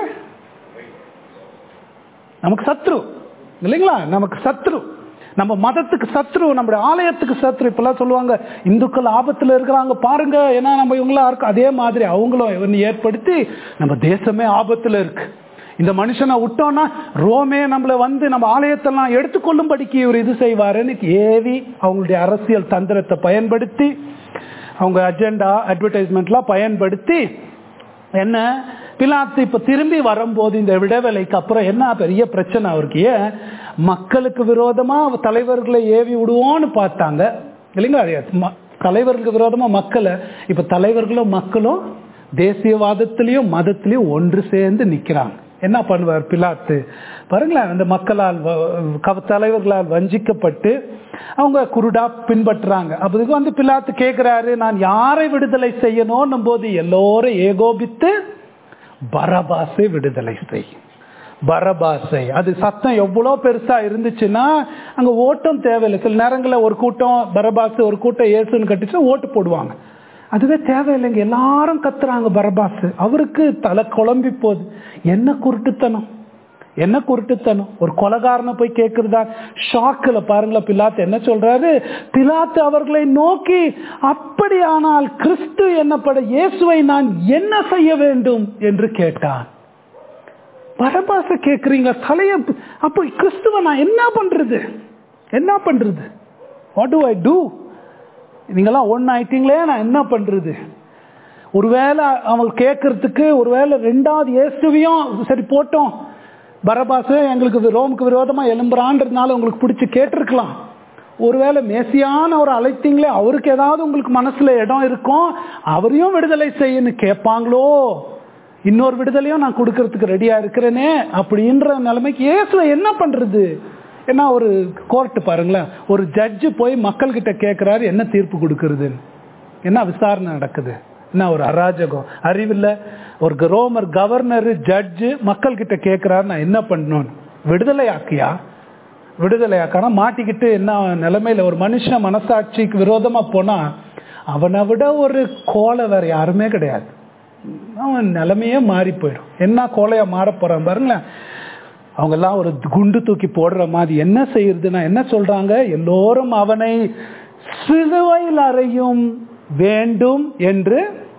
நமக்கு சத்ரு இல்லைங்களா நமக்கு சத்ரு நம்ம மதத்துக்கு சத்ரு நம்முடைய ஆலயத்துக்கு சத்ரு இப்பெல்லாம் சொல்லுவாங்க இந்துக்கள் ஆபத்துல இருக்கிறாங்க பாருங்க ஏன்னா நம்ம இவங்களா இருக்கும் அதே மாதிரி அவங்களும் இவன் ஏற்படுத்தி நம்ம தேசமே ஆபத்துல இருக்கு இந்த மனுஷனை விட்டோம்னா ரோமே நம்மள வந்து நம்ம ஆலயத்தெல்லாம் எடுத்துக்கொள்ளும்படிக்கு இவர் இது செய்வாருன்னு ஏவி அவங்களுடைய அரசியல் தந்திரத்தை பயன்படுத்தி அவங்க அஜெண்டா அட்வர்டைஸ்மெண்ட்லாம் பயன்படுத்தி என்ன பிலாத்து இப்ப திரும்பி வரும்போது இந்த விடவேளைக்கு அப்புறம் என்ன பெரிய பிரச்சனை அவருக்கு ஏன் மக்களுக்கு விரோதமா தலைவர்களை ஏவி விடுவோன்னு பார்த்தாங்க இல்லைங்களா அது ம- தலைவர்களுக்கு விரோதமா மக்களை இப்ப தலைவர்களும் மக்களும் தேசியவாதத்திலையும் மதத்திலையும் ஒன்று சேர்ந்து நிக்கிறாங்க என்ன பண்ணுவார் பிலாத்து பாருங்களேன் அந்த மக்களால் வ- கவ- தலைவர்களால் வஞ்சிக்கப்பட்டு அவங்க குருடா பின்பற்றுறாங்க அப்போதுக்கு வந்து பிலாத்து கேட்கிறாரு நான் யாரை விடுதலை செய்யணும் போது எல்லோரும் ஏகோபித்து பரபாசை விடுதலை செய் பரபாசை அது சத்தம் எவ்வளோ பெருசா இருந்துச்சுன்னா அங்க ஓட்டம் தேவையில்லை சில நேரங்களில் ஒரு கூட்டம் பரபாசு ஒரு கூட்டம் இயேசுன்னு கட்டிச்சு ஓட்டு போடுவாங்க அதுவே தேவையில்லைங்க எல்லாரும் கத்துறாங்க பரபாசு அவருக்கு தலை குழம்பி போகுது என்ன குருட்டுத்தனம் என்ன குருட்டுத்தனம் ஒரு கொலகாரனை போய் கேட்கிறதா ஷாக்கில் பாருங்களேன் பிலாத்து என்ன சொல்றாரு பிலாத்து அவர்களை நோக்கி அப்படியானால் கிறிஸ்து என்னப்பட இயேசுவை நான் என்ன செய்ய வேண்டும் என்று கேட்டான் பரபாச கேக்குறீங்க தலைய அப்ப கிறிஸ்துவ நான் என்ன பண்றது என்ன பண்றது வாட் டு ஐ டூ நீங்கெல்லாம் ஒன்னு ஆயிட்டீங்களே நான் என்ன பண்றது ஒருவேளை அவங்க கேட்கறதுக்கு ஒருவேளை ரெண்டாவது இயேசுவையும் சரி போட்டோம் பரபாசு எங்களுக்கு வி- ரோமுக்கு விரோதமா எலும்புறான்றதுனால உங்களுக்கு பிடிச்சி கேட்டிருக்கலாம் ஒருவேளை மேசியான ஒரு அழைத்தீங்களே அவருக்கு ஏதாவது உங்களுக்கு மனசுல இடம் இருக்கும் அவரையும் விடுதலை செய்யன்னு கேட்பாங்களோ இன்னொரு விடுதலையும் நான் கொடுக்கறதுக்கு ரெடியா இருக்கிறேனே அப்படின்ற நிலைமைக்கு இயேசுல என்ன பண்றது ஏன்னா ஒரு கோர்ட் பாருங்களேன் ஒரு ஜட்ஜு போய் மக்கள்கிட்ட கேட்கிறாரு என்ன தீர்ப்பு கொடுக்கறதுன்னு என்ன விசாரணை நடக்குது என்ன ஒரு அராஜகம் அறிவில்ல ஒரு ரோமர் கவர்னர் ஜட்ஜு மக்கள் கிட்ட கேட்கிறாரு நான் என்ன பண்ணணும் விடுதலை ஆக்கியா விடுதலை ஆக்கானா மாட்டிக்கிட்டு என்ன நிலைமையில ஒரு மனுஷன் மனசாட்சிக்கு விரோதமா போனா அவனை விட ஒரு கோலை வேற யாருமே கிடையாது அவன் நிலைமையே மாறி போயிடும் என்ன கோலையா மாற போறான் பாருங்களேன் அவங்க எல்லாம் ஒரு குண்டு தூக்கி போடுற மாதிரி என்ன செய்யறதுன்னா என்ன சொல்றாங்க எல்லோரும் அவனை சிலுவையில் அறையும் வேண்டும் என்று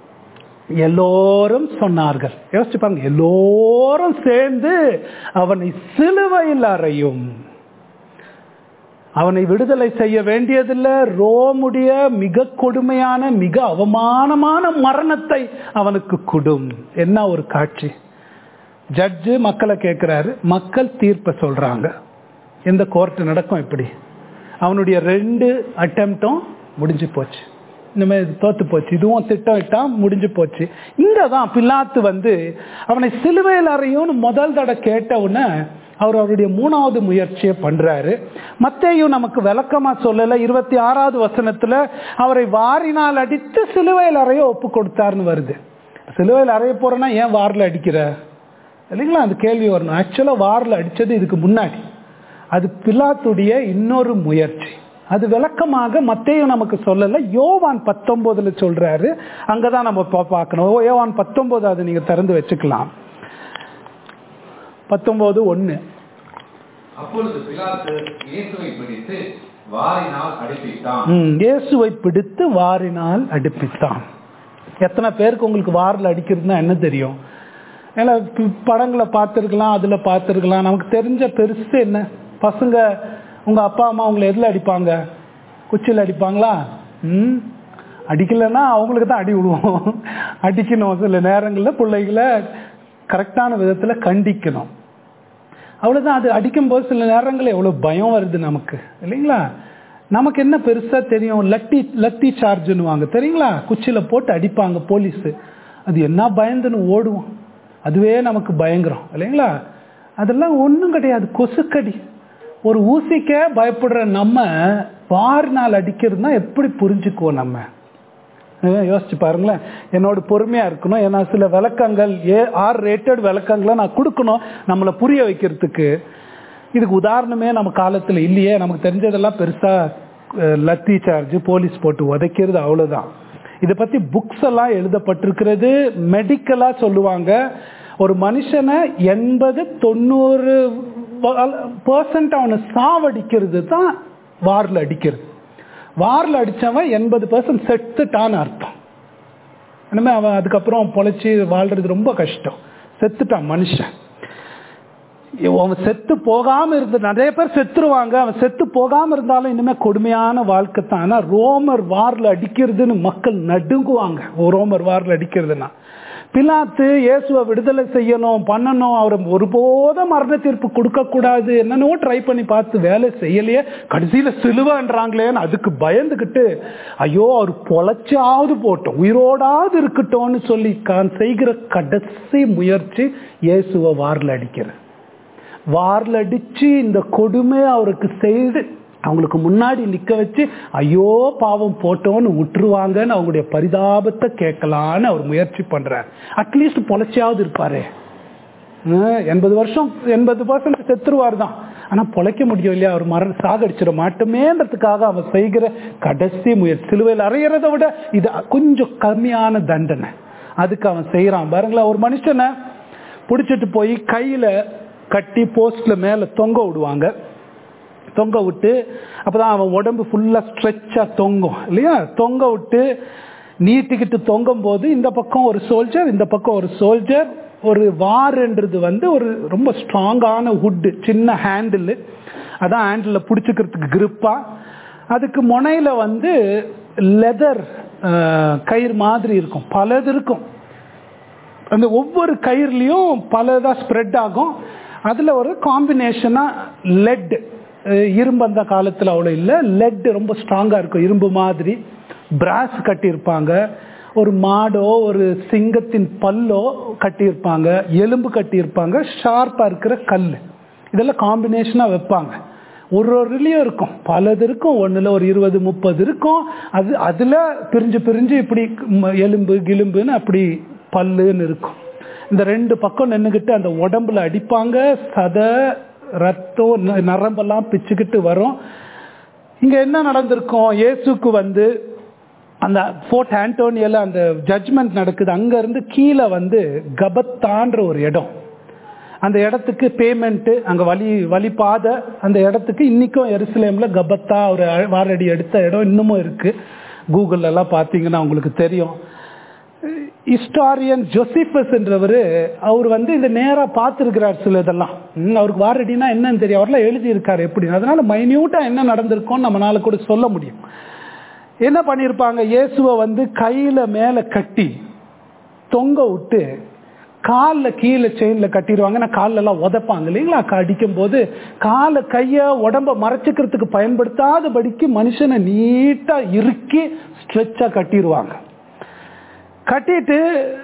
எல்லோரும் சொன்னார்கள் யோசிச்சு பாருங்க எல்லோரும் சேர்ந்து அவனை சிலுவையில் அறையும் அவனை விடுதலை செய்ய வேண்டியதில்லை ரோமுடைய மிக கொடுமையான மிக அவமானமான மரணத்தை அவனுக்கு கொடும் என்ன ஒரு காட்சி ஜட்ஜு மக்களை கேட்கிறாரு மக்கள் தீர்ப்பை சொல்றாங்க எந்த கோர்ட் நடக்கும் இப்படி அவனுடைய ரெண்டு அட்டம்ப்டும் முடிஞ்சு போச்சு இனிமே இது தோத்து போச்சு இதுவும் திட்டம் இட்டா முடிஞ்சு போச்சு இங்க தான் பில்லாத்து வந்து அவனை சிலுவையில் அறையும்னு முதல் தடவை கேட்ட உடனே அவர் அவருடைய மூணாவது முயற்சியை பண்றாரு மத்தேயும் நமக்கு விளக்கமா சொல்லல இருபத்தி ஆறாவது வசனத்துல அவரை வாரினால் அடித்து சிலுவையில் அறைய ஒப்பு கொடுத்தாருன்னு வருது சிலுவையில் அறைய போறேன்னா ஏன் வாரில் அடிக்கிற இல்லைங்களா அந்த கேள்வி வரணும் ஆக்சுவலா வாரில் அடிச்சது இதுக்கு முன்னாடி அது பிலாத்துடைய இன்னொரு முயற்சி அது விளக்கமாக மத்தேயும் நமக்கு சொல்லல யோவான் பத்தொன்பதுல சொல்றாரு அங்கதான் நம்ம பா- பார்க்கணும் ஓ, யோவான் பத்தொன்பது அது நீங்க திறந்து வச்சுக்கலாம் பத்தொன்பது ஒன்னு அப்பொழுது பிலாத்து இயேசுவை பிடித்து வாரினால் அடிப்பித்தான் ம், இயேசுவை பிடித்து வாரினால் அடிப்பித்தான் எத்தனை பேருக்கு உங்களுக்கு வாரில் அடிக்கிறதுனா என்ன தெரியும் ஏன்னா பி- படங்களை பார்த்துருக்கலாம் அதில் பார்த்துருக்கலாம் நமக்கு தெரிஞ்ச பெருசு என்ன பசங்க உங்கள் அப்பா அம்மா உங்களை எதில் அடிப்பாங்க குச்சியில் அடிப்பாங்களா ம் அடிக்கலைன்னா அவங்களுக்கு தான் அடி விடுவோம் அடிக்கணும் சில நேரங்களில் பிள்ளைகளை கரெக்டான விதத்தில் கண்டிக்கணும் அவ்வளவுதான் அது அடிக்கும்போது சில நேரங்களில் எவ்வளோ பயம் வருது நமக்கு இல்லைங்களா நமக்கு என்ன பெருசா தெரியும் லட்டி லட்டி சார்ஜுன்னுவாங்க தெரியுங்களா குச்சியில போட்டு அடிப்பாங்க போலீஸ் அது என்ன பயந்துன்னு ஓடுவோம் அதுவே நமக்கு பயங்கரம் இல்லைங்களா அதெல்லாம் ஒன்றும் கிடையாது கொசுக்கடி ஒரு ஊசிக்க பயப்படுற நம்ம வாரினால் அடிக்கிறதுனா எப்படி புரிஞ்சுக்குவோம் நம்ம அஹ் யோசிச்சு பாருங்களேன் என்னோட பொறுமையா இருக்கணும் ஏன்னா சில விளக்கங்கள் ஏ ஆர் ரேட்டட் விளக்கங்களை நான் கொடுக்கணும் நம்மளை புரிய வைக்கிறதுக்கு இதுக்கு உதாரணமே நம்ம காலத்துல இல்லையே நமக்கு தெரிஞ்சதெல்லாம் பெருசா அஹ், லத்தி சார்ஜ் போலீஸ் போட்டு உதைக்கிறது அவ்வளவுதான் இதை பத்தி புக்ஸ் எல்லாம் எழுதப்பட்டிருக்கிறது மெடிக்கலா சொல்லுவாங்க ஒரு மனுஷனை எண்பது தொண்ணூறு பர்சன்ட் அவனை சாவடிக்கிறது தான் வாரில் அடிக்கிறது வாரில் அடிச்சவன் எண்பது பர்சன்ட் செத்துட்டான்னு அர்த்தம் இனிமே அவன் அதுக்கப்புறம் பொழைச்சி வாழ்றது ரொம்ப கஷ்டம் செத்துட்டான் மனுஷன் இவ- அவன் செத்து போகாம இருந்து நிறைய பேர் செத்துருவாங்க அவன் செத்து போகாம இருந்தாலும் இனிமே கொடுமையான வாழ்க்கை தான் ஆனா ரோமர் வார்ல அடிக்கிறதுன்னு மக்கள் நடுங்குவாங்க ஓ, ரோமர் வார்ல அடிக்கிறதுனா பிலாத்து இயேசுவை விடுதலை செய்யணும் பண்ணணும் அவரை ஒருபோதும் மரண தீர்ப்பு கொடுக்க கூடாது என்னென்னவோ ட்ரை பண்ணி பார்த்து வேலை செய்யலையே கடைசியில சிலுவைன்றாங்களேன்னு அதுக்கு பயந்துகிட்டு ஐயோ அவர் பொழைச்சாவது போட்டோம் உயிரோடாவது இருக்கட்டும்னு சொல்லி தான் செய்கிற கடைசி முயற்சி இயேசுவை வாரில் அடிக்கிறது வாரில் அடிச்சு இந்த கொடுமை அவருக்கு செய்து அவங்களுக்கு முன்னாடி நிக்க வச்சு ஐயோ பாவம் போட்டோன்னு விட்டுருவாங்கன்னு அவங்களுடைய பரிதாபத்தை கேட்கலான்னு அவர் முயற்சி பண்றார் அட்லீஸ்ட் பொழைச்சியாவது இருப்பாரு ஹம், எண்பது வருஷம் எண்பது பர்சன்ட் செத்துருவார் தான் ஆனா பொழைக்க முடியும் இல்லையா அவர் மரண சாகடிச்சிட மாட்டோமேன்றதுக்காக அவன் செய்கிற கடைசி முயற்சி சிலுவையில் அறையிறதை விட இது கொஞ்சம் கம்மியான தண்டனை அதுக்கு அவன் செய்யறான் பாருங்களேன் ஒரு மனுஷனை பிடிச்சிட்டு போய் கையில கட்டி போஸ்ட்ல மேல தொங்க விடுவாங்க தொங்க விட்டு அப்பதான் அவன் உடம்பு ஃபுல்லா ஸ்ட்ரெச்சா தொங்கும் இல்லையா தொங்க விட்டு நீட்டிக்கிட்டு தொங்கும் போது இந்த பக்கம் ஒரு சோல்ஜர் இந்த பக்கம் ஒரு சோல்ஜர் ஒரு வார்ன்றது வந்து ஒரு ரொம்ப ஸ்ட்ராங்கான வுட்டு சின்ன ஹேண்டில் அதான் ஹேண்டில் பிடிச்சிக்கிறதுக்கு கிரிப்பா அதுக்கு முனையில வந்து லெதர் கயிறு மாதிரி இருக்கும் பலது இருக்கும் அந்த ஒவ்வொரு கயிறுலையும் பலதா ஸ்ப்ரெட் ஆகும் அதுல ஒரு காம்பினேஷனா லெட் இரும்பு அந்த காலத்துல அவ்வளோ இல்லை லெட் ரொம்ப ஸ்ட்ராங்கா இருக்கும் இரும்பு மாதிரி பிராஸ் கட்டியிருப்பாங்க ஒரு மாடோ ஒரு சிங்கத்தின் பல்லோ கட்டியிருப்பாங்க எலும்பு கட்டியிருப்பாங்க ஷார்ப்பா இருக்கிற கல் இதெல்லாம் காம்பினேஷனா வைப்பாங்க ஒரு ஒருலயும் இருக்கும் பலது இருக்கும் ஒண்ணுல ஒரு இருபது முப்பது இருக்கும் அது அதுல பிரிஞ்சு பிரிஞ்சு இப்படி ம- எலும்பு கிலும்புன்னு அப்படி பல்லுன்னு இருக்கும் இந்த ரெண்டு பக்கம் நின்னுகிட்டு அந்த உடம்புல அடிப்பாங்க சதை ரத்தம் ந- நரம்பெல்லாம் பிச்சுக்கிட்டு வரும் இங்க என்ன நடந்திருக்கும் இயேசுக்கு வந்து அந்த ஃபோர்ட் ஆண்டோனியல அந்த ஜட்ஜ்மெண்ட் நடக்குது அங்க இருந்து கீழே வந்து கபத்தான்ற ஒரு இடம் அந்த இடத்துக்கு பேமெண்ட் அங்க வழி வழி பாதை அந்த இடத்துக்கு இன்னைக்கும் எருசலேம்ல கபத்தா ஒரு அ- வாரடி எடுத்த இடம் இன்னமும் இருக்கு கூகுள்ல எல்லாம் பார்த்தீங்கன்னா உங்களுக்கு தெரியும் ஹிஸ்டாரியன் ஜோசிஃபஸ் என்றவர் அவர் வந்து இந்த நேரா பார்த்துருக்கிறார் சில இதெல்லாம் ம், அவருக்கு வாரடினா என்னன்னு தெரியும் அவர்லாம் எழுதியிருக்காரு எப்படி அதனால மைன்யூட்டா என்ன நடந்திருக்கோன்னு நம்மளால கூட சொல்ல முடியும் என்ன பண்ணியிருப்பாங்க இயேசுவை வந்து கையில மேல கட்டி தொங்க விட்டு காலில் கீழே செயினில் கட்டிடுவாங்க நான் கால்ல எல்லாம் உதைப்பாங்க இல்லைங்களா க- அடிக்கும் போது காலை கையை உடம்ப மறைச்சிக்கிறதுக்கு பயன்படுத்தாதபடிக்கு மனுஷனை நீட்டாக இறுக்கி ஸ்ட்ரெச்சாக கட்டிடுவாங்க கட்டிட்டு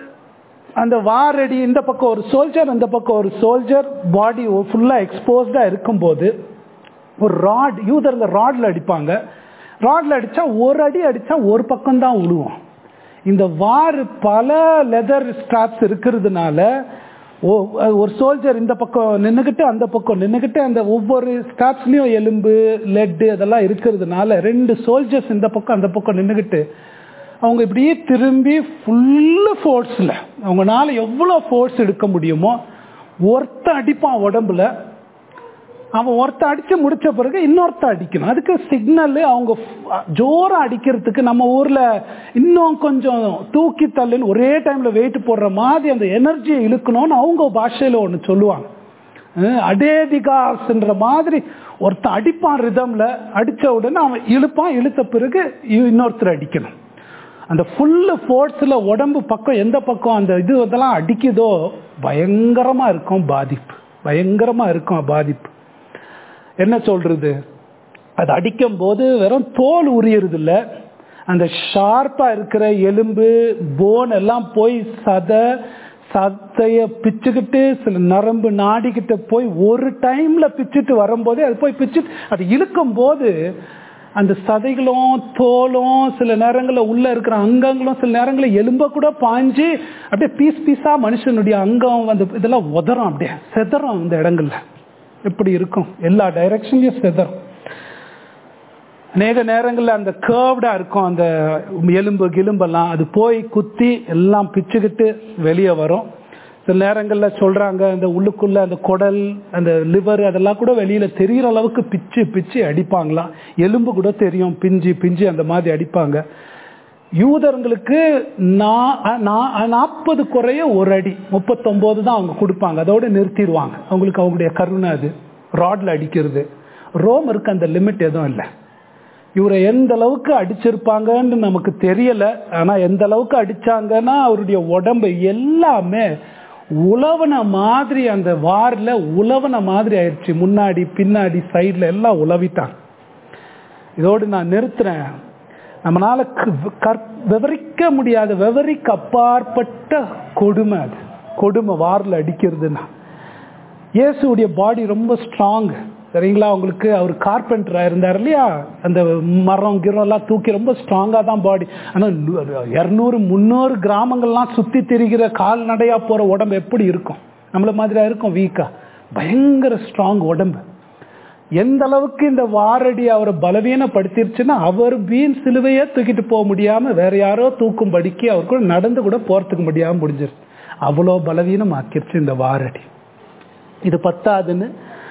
அந்த வாரடி இந்த பக்கம் ஒரு சோல்ஜர் அந்த பக்கம் ஒரு சோல்ஜர் பாடி ஃபுல்லாக எக்ஸ்போஸ்டாக இருக்கும்போது ஒரு ராட் யூதருங்க ராட்ல அடிப்பாங்க ராட்ல அடிச்சா ஒரு அடி அடிச்சா ஒரு பக்கம் தான் விழுவோம் இந்த வார் பல லெதர் ஸ்ட்ராப்ஸ் இருக்கிறதுனால ஓ- ஒரு சோல்ஜர் இந்த பக்கம் நின்றுக்கிட்டு அந்த பக்கம் நின்றுக்கிட்டு அந்த ஒவ்வொரு ஸ்ட்ராப்ஸ்லயும் எலும்பு லெட்டு அதெல்லாம் இருக்கிறதுனால ரெண்டு சோல்ஜர்ஸ் இந்த பக்கம் அந்த பக்கம் நின்றுக்கிட்டு அவங்க இப்படியே திரும்பி ஃபுல்லு ஃபோர்ஸில் அவங்கனால எவ்வளோ ஃபோர்ஸ் எடுக்க முடியுமோ ஒருத்த அடிப்பான் உடம்புல அவன் ஒருத்த அடிச்சு முடிச்ச பிறகு இன்னொருத்த அடிக்கணும் அதுக்கு சிக்னல் அவங்க ஃப- ஜோரா அடிக்கிறதுக்கு நம்ம ஊர்ல இன்னும் கொஞ்சம் தூக்கி தள்ளுன்னு ஒரே டைம்ல வெயிட் போடுற மாதிரி அந்த எனர்ஜியை இழுக்கணும்னு அவங்க பாஷையில ஒன்று சொல்லுவாங்க அஹ் அடேதிகாஸ்ன்ற மாதிரி ஒருத்தன் அடிப்பான் ரிதம்ல அடிச்ச உடனே அவன் இழுப்பான் இழுத்த பிறகு இவ- இன்னொருத்தர் அடிக்கணும் அந்த ஃபுல்லு ஃபோர்ஸில் உடம்பு பக்கம் எந்த பக்கம் அந்த இது இதெல்லாம் அடிக்குதோ பயங்கரமா இருக்கும் பாதிப்பு பயங்கரமா இருக்கும் பாதிப்பு என்ன சொல்றது அது அடிக்கும் போது வெறும் தோல் உரியறது இல்ல அந்த ஷார்ப்பா இருக்கிற எலும்பு போன் எல்லாம் போய் சதை சதைய பிச்சுக்கிட்டு சில நரம்பு நாடிக்கிட்ட போய் ஒரு டைம்ல பிச்சுட்டு வரும்போதே அது போய் பிச்சுட்டு அது இழுக்கும் போது அந்த சதைகளும் தோலும் சில நேரங்களில் உள்ள இருக்கிற அங்கங்களும் சில நேரங்களில் எலும்ப கூட பாஞ்சு அப்படியே பீஸ் பீஸா மனுஷனுடைய அங்கம் அந்த இதெல்லாம் உதறும் அப்படியே செதறும் இந்த இடங்கள்ல எப்படி இருக்கும் எல்லா டைரக்ஷன்லயும் செதறும் அநேக நேரங்களில் அந்த கேர்வ்டா இருக்கும் அந்த எலும்பு கிலும்பெல்லாம் அது போய் குத்தி எல்லாம் பிச்சுக்கிட்டு வெளியே வரும் சில நேரங்களில் சொல்றாங்க அந்த உள்ளுக்குள்ள அந்த குடல் அந்த லிவர் அதெல்லாம் கூட வெளியில தெரியிற அளவுக்கு பிச்சு பிச்சு அடிப்பாங்களாம் எலும்பு கூட தெரியும் பிஞ்சு பிஞ்சு அந்த மாதிரி அடிப்பாங்க யூதர்களுக்கு நாற்பது குறைய ஒரு அடி முப்பத்தொன்பது தான் அவங்க கொடுப்பாங்க அதோட நிறுத்திடுவாங்க அவங்களுக்கு அவங்களுடைய கருணை அது ராட்ல அடிக்கிறது ரோமருக்கு அந்த லிமிட் எதுவும் இல்லை இவரை எந்த அளவுக்கு அடிச்சிருப்பாங்கன்னு நமக்கு தெரியல ஆனா எந்த அளவுக்கு அடிச்சாங்கன்னா அவருடைய உடம்பு எல்லாமே உழவன மாதிரி அந்த வார்ல உழவன மாதிரி ஆயிடுச்சு முன்னாடி பின்னாடி சைடுல எல்லாம் உழவிட்டாங்க இதோடு நான் நிறுத்துறேன் நம்மளால க- கற்- விவரிக்க முடியாத விவரிக்க அப்பாற்பட்ட கொடுமை அது கொடுமை வாரில் அடிக்கிறதுன்னா இயேசுடைய பாடி ரொம்ப ஸ்ட்ராங் சரிங்களா உங்களுக்கு அவர் கார்பெண்டரா இருந்தார் இல்லையா அந்த மரம் கிரம் எல்லாம் தூக்கி ரொம்ப ஸ்ட்ராங்கா தான் பாடி ஆனால் இரநூறு முந்நூறு கிராமங்கள்லாம் சுத்தி திரிகிற கால்நடையா போற உடம்பு எப்படி இருக்கும் நம்மள மாதிரியா இருக்கும் வீக்கா பயங்கர ஸ்ட்ராங் உடம்பு எந்த அளவுக்கு இந்த வாரடி அவரை பலவீனப்படுத்திருச்சுன்னா அவர் வீண் சிலுவையே தூக்கிட்டு போக முடியாம வேற யாரோ தூக்கும்படிக்கு அவர் கூட நடந்து கூட போறதுக்கு முடியாம முடிஞ்சிருச்சு அவ்வளோ பலவீனம் ஆக்கிருச்சு இந்த வாரடி இது பத்தாதுன்னு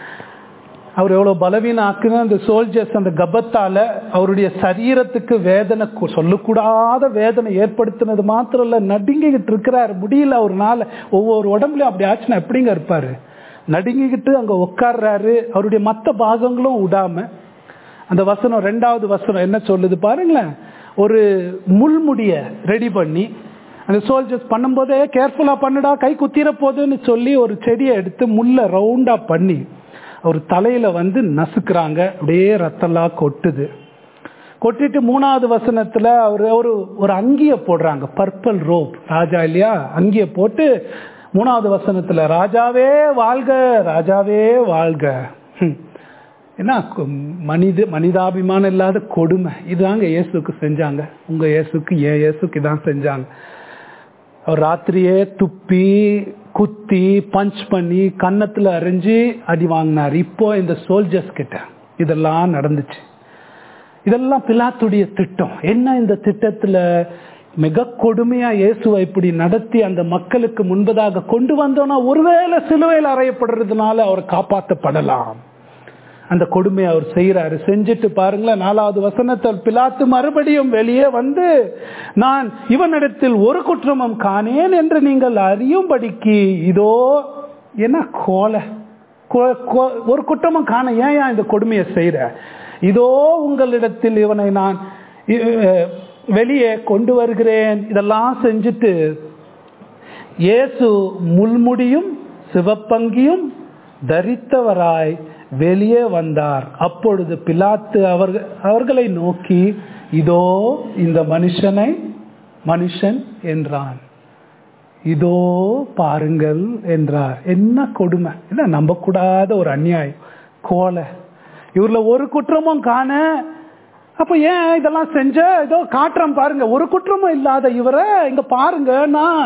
அவர் எவ்வளவு பலவீனம் ஆக்குன்னு அந்த சோல்ஜர்ஸ் அந்த கபத்தால அவருடைய சரீரத்துக்கு வேதனை கு- சொல்லக்கூடாத வேதனை ஏற்படுத்தினது மாத்திரம் இல்ல நடுங்கிக்கிட்டு இருக்கிறாரு முடியல அவர்னால ஒவ்வொரு உடம்புலயும் அப்படி ஆச்சுன்னா எப்படிங்க இருப்பாரு நடுங்கிக்கிட்டு அங்க உட்கார்றாரு அவருடைய மற்ற பாகங்களும் விடாம அந்த வசனம் ரெண்டாவது வசனம் என்ன சொல்லுது பாருங்களேன் ஒரு முள்முடிய ரெடி பண்ணி அந்த சோல்ஜர்ஸ் பண்ணும்போதே கேர்ஃபுல்லா பண்ணுடா கை குத்திர போகுதுன்னு சொல்லி ஒரு செடியை எடுத்து முள்ள ரவுண்டா பண்ணி அவர் தலையில வந்து நசுக்குறாங்க அப்படியே ரத்தம்லாம் கொட்டுது கொட்டிட்டு மூணாவது வசனத்துல அவர் ஒரு ஒரு அங்கிய போடுறாங்க பர்பிள் ரோப் ராஜா இல்லையா அங்கிய போட்டு மூணாவது வசனத்துல ராஜாவே வாழ்க ராஜாவே வாழ்க ஹம். என்ன கு- மனித மனிதாபிமானம் இல்லாத கொடுமை இதுதாங்க இயேசுக்கு செஞ்சாங்க உங்க இயேசுக்கு ஏன் இயேசுக்கு இதான் செஞ்சாங்க அவர் ராத்திரியே துப்பி குத்தி பஞ்ச் பண்ணி கன்னத்துல அரைஞ்சு அடி வாங்கினார் இப்போ இந்த சோல்ஜர்ஸ் கிட்ட இதெல்லாம் நடந்துச்சு இதெல்லாம் பிலாத்துடைய திட்டம் என்ன இந்த திட்டத்துல மிக கொடுமையா இயேசுவை இப்படி நடத்தி அந்த மக்களுக்கு முன்பதாக கொண்டு வந்தோம்னா ஒருவேளை சிலுவையில் அறையப்படுறதுனால அவர் காப்பாற்றப்படலாம் அந்த கொடுமையை அவர் செய்யறாரு செஞ்சுட்டு பாருங்களேன் நாலாவது வசனத்தில் பிலாத்து மறுபடியும் வெளியே வந்து நான் இவனிடத்தில் ஒரு குற்றமும் காணேன் என்று நீங்கள் அறியும்படிக்கு இதோ என்ன கோலை கோ- கோ- ஒரு குற்றமும் காண ஏன் ஏன் இந்த கொடுமையை செய்யற இதோ உங்களிடத்தில் இவனை நான் இ- அஹ் வெளியே கொண்டு வருகிறேன் இதெல்லாம் செஞ்சுட்டு இயேசு முள்முடியும் சிவப்பங்கியும் தரித்தவராய் வெளியே வந்தார் அப்பொழுது பிலாத்து அவர்கள் அவர்களை நோக்கி இதோ இந்த மனுஷனை மனுஷன் என்றான் இதோ பாருங்கள் என்றார் என்ன கொடுமை என்ன நம்பக்கூடாத ஒரு அநியாயம் கோலை இவர்ல ஒரு குற்றமும் காண அப்ப ஏன் இதெல்லாம் செஞ்ச இதோ காட்டுறேன் பாருங்க ஒரு குற்றமும் இல்லாத இவரை இங்க பாருங்க நான்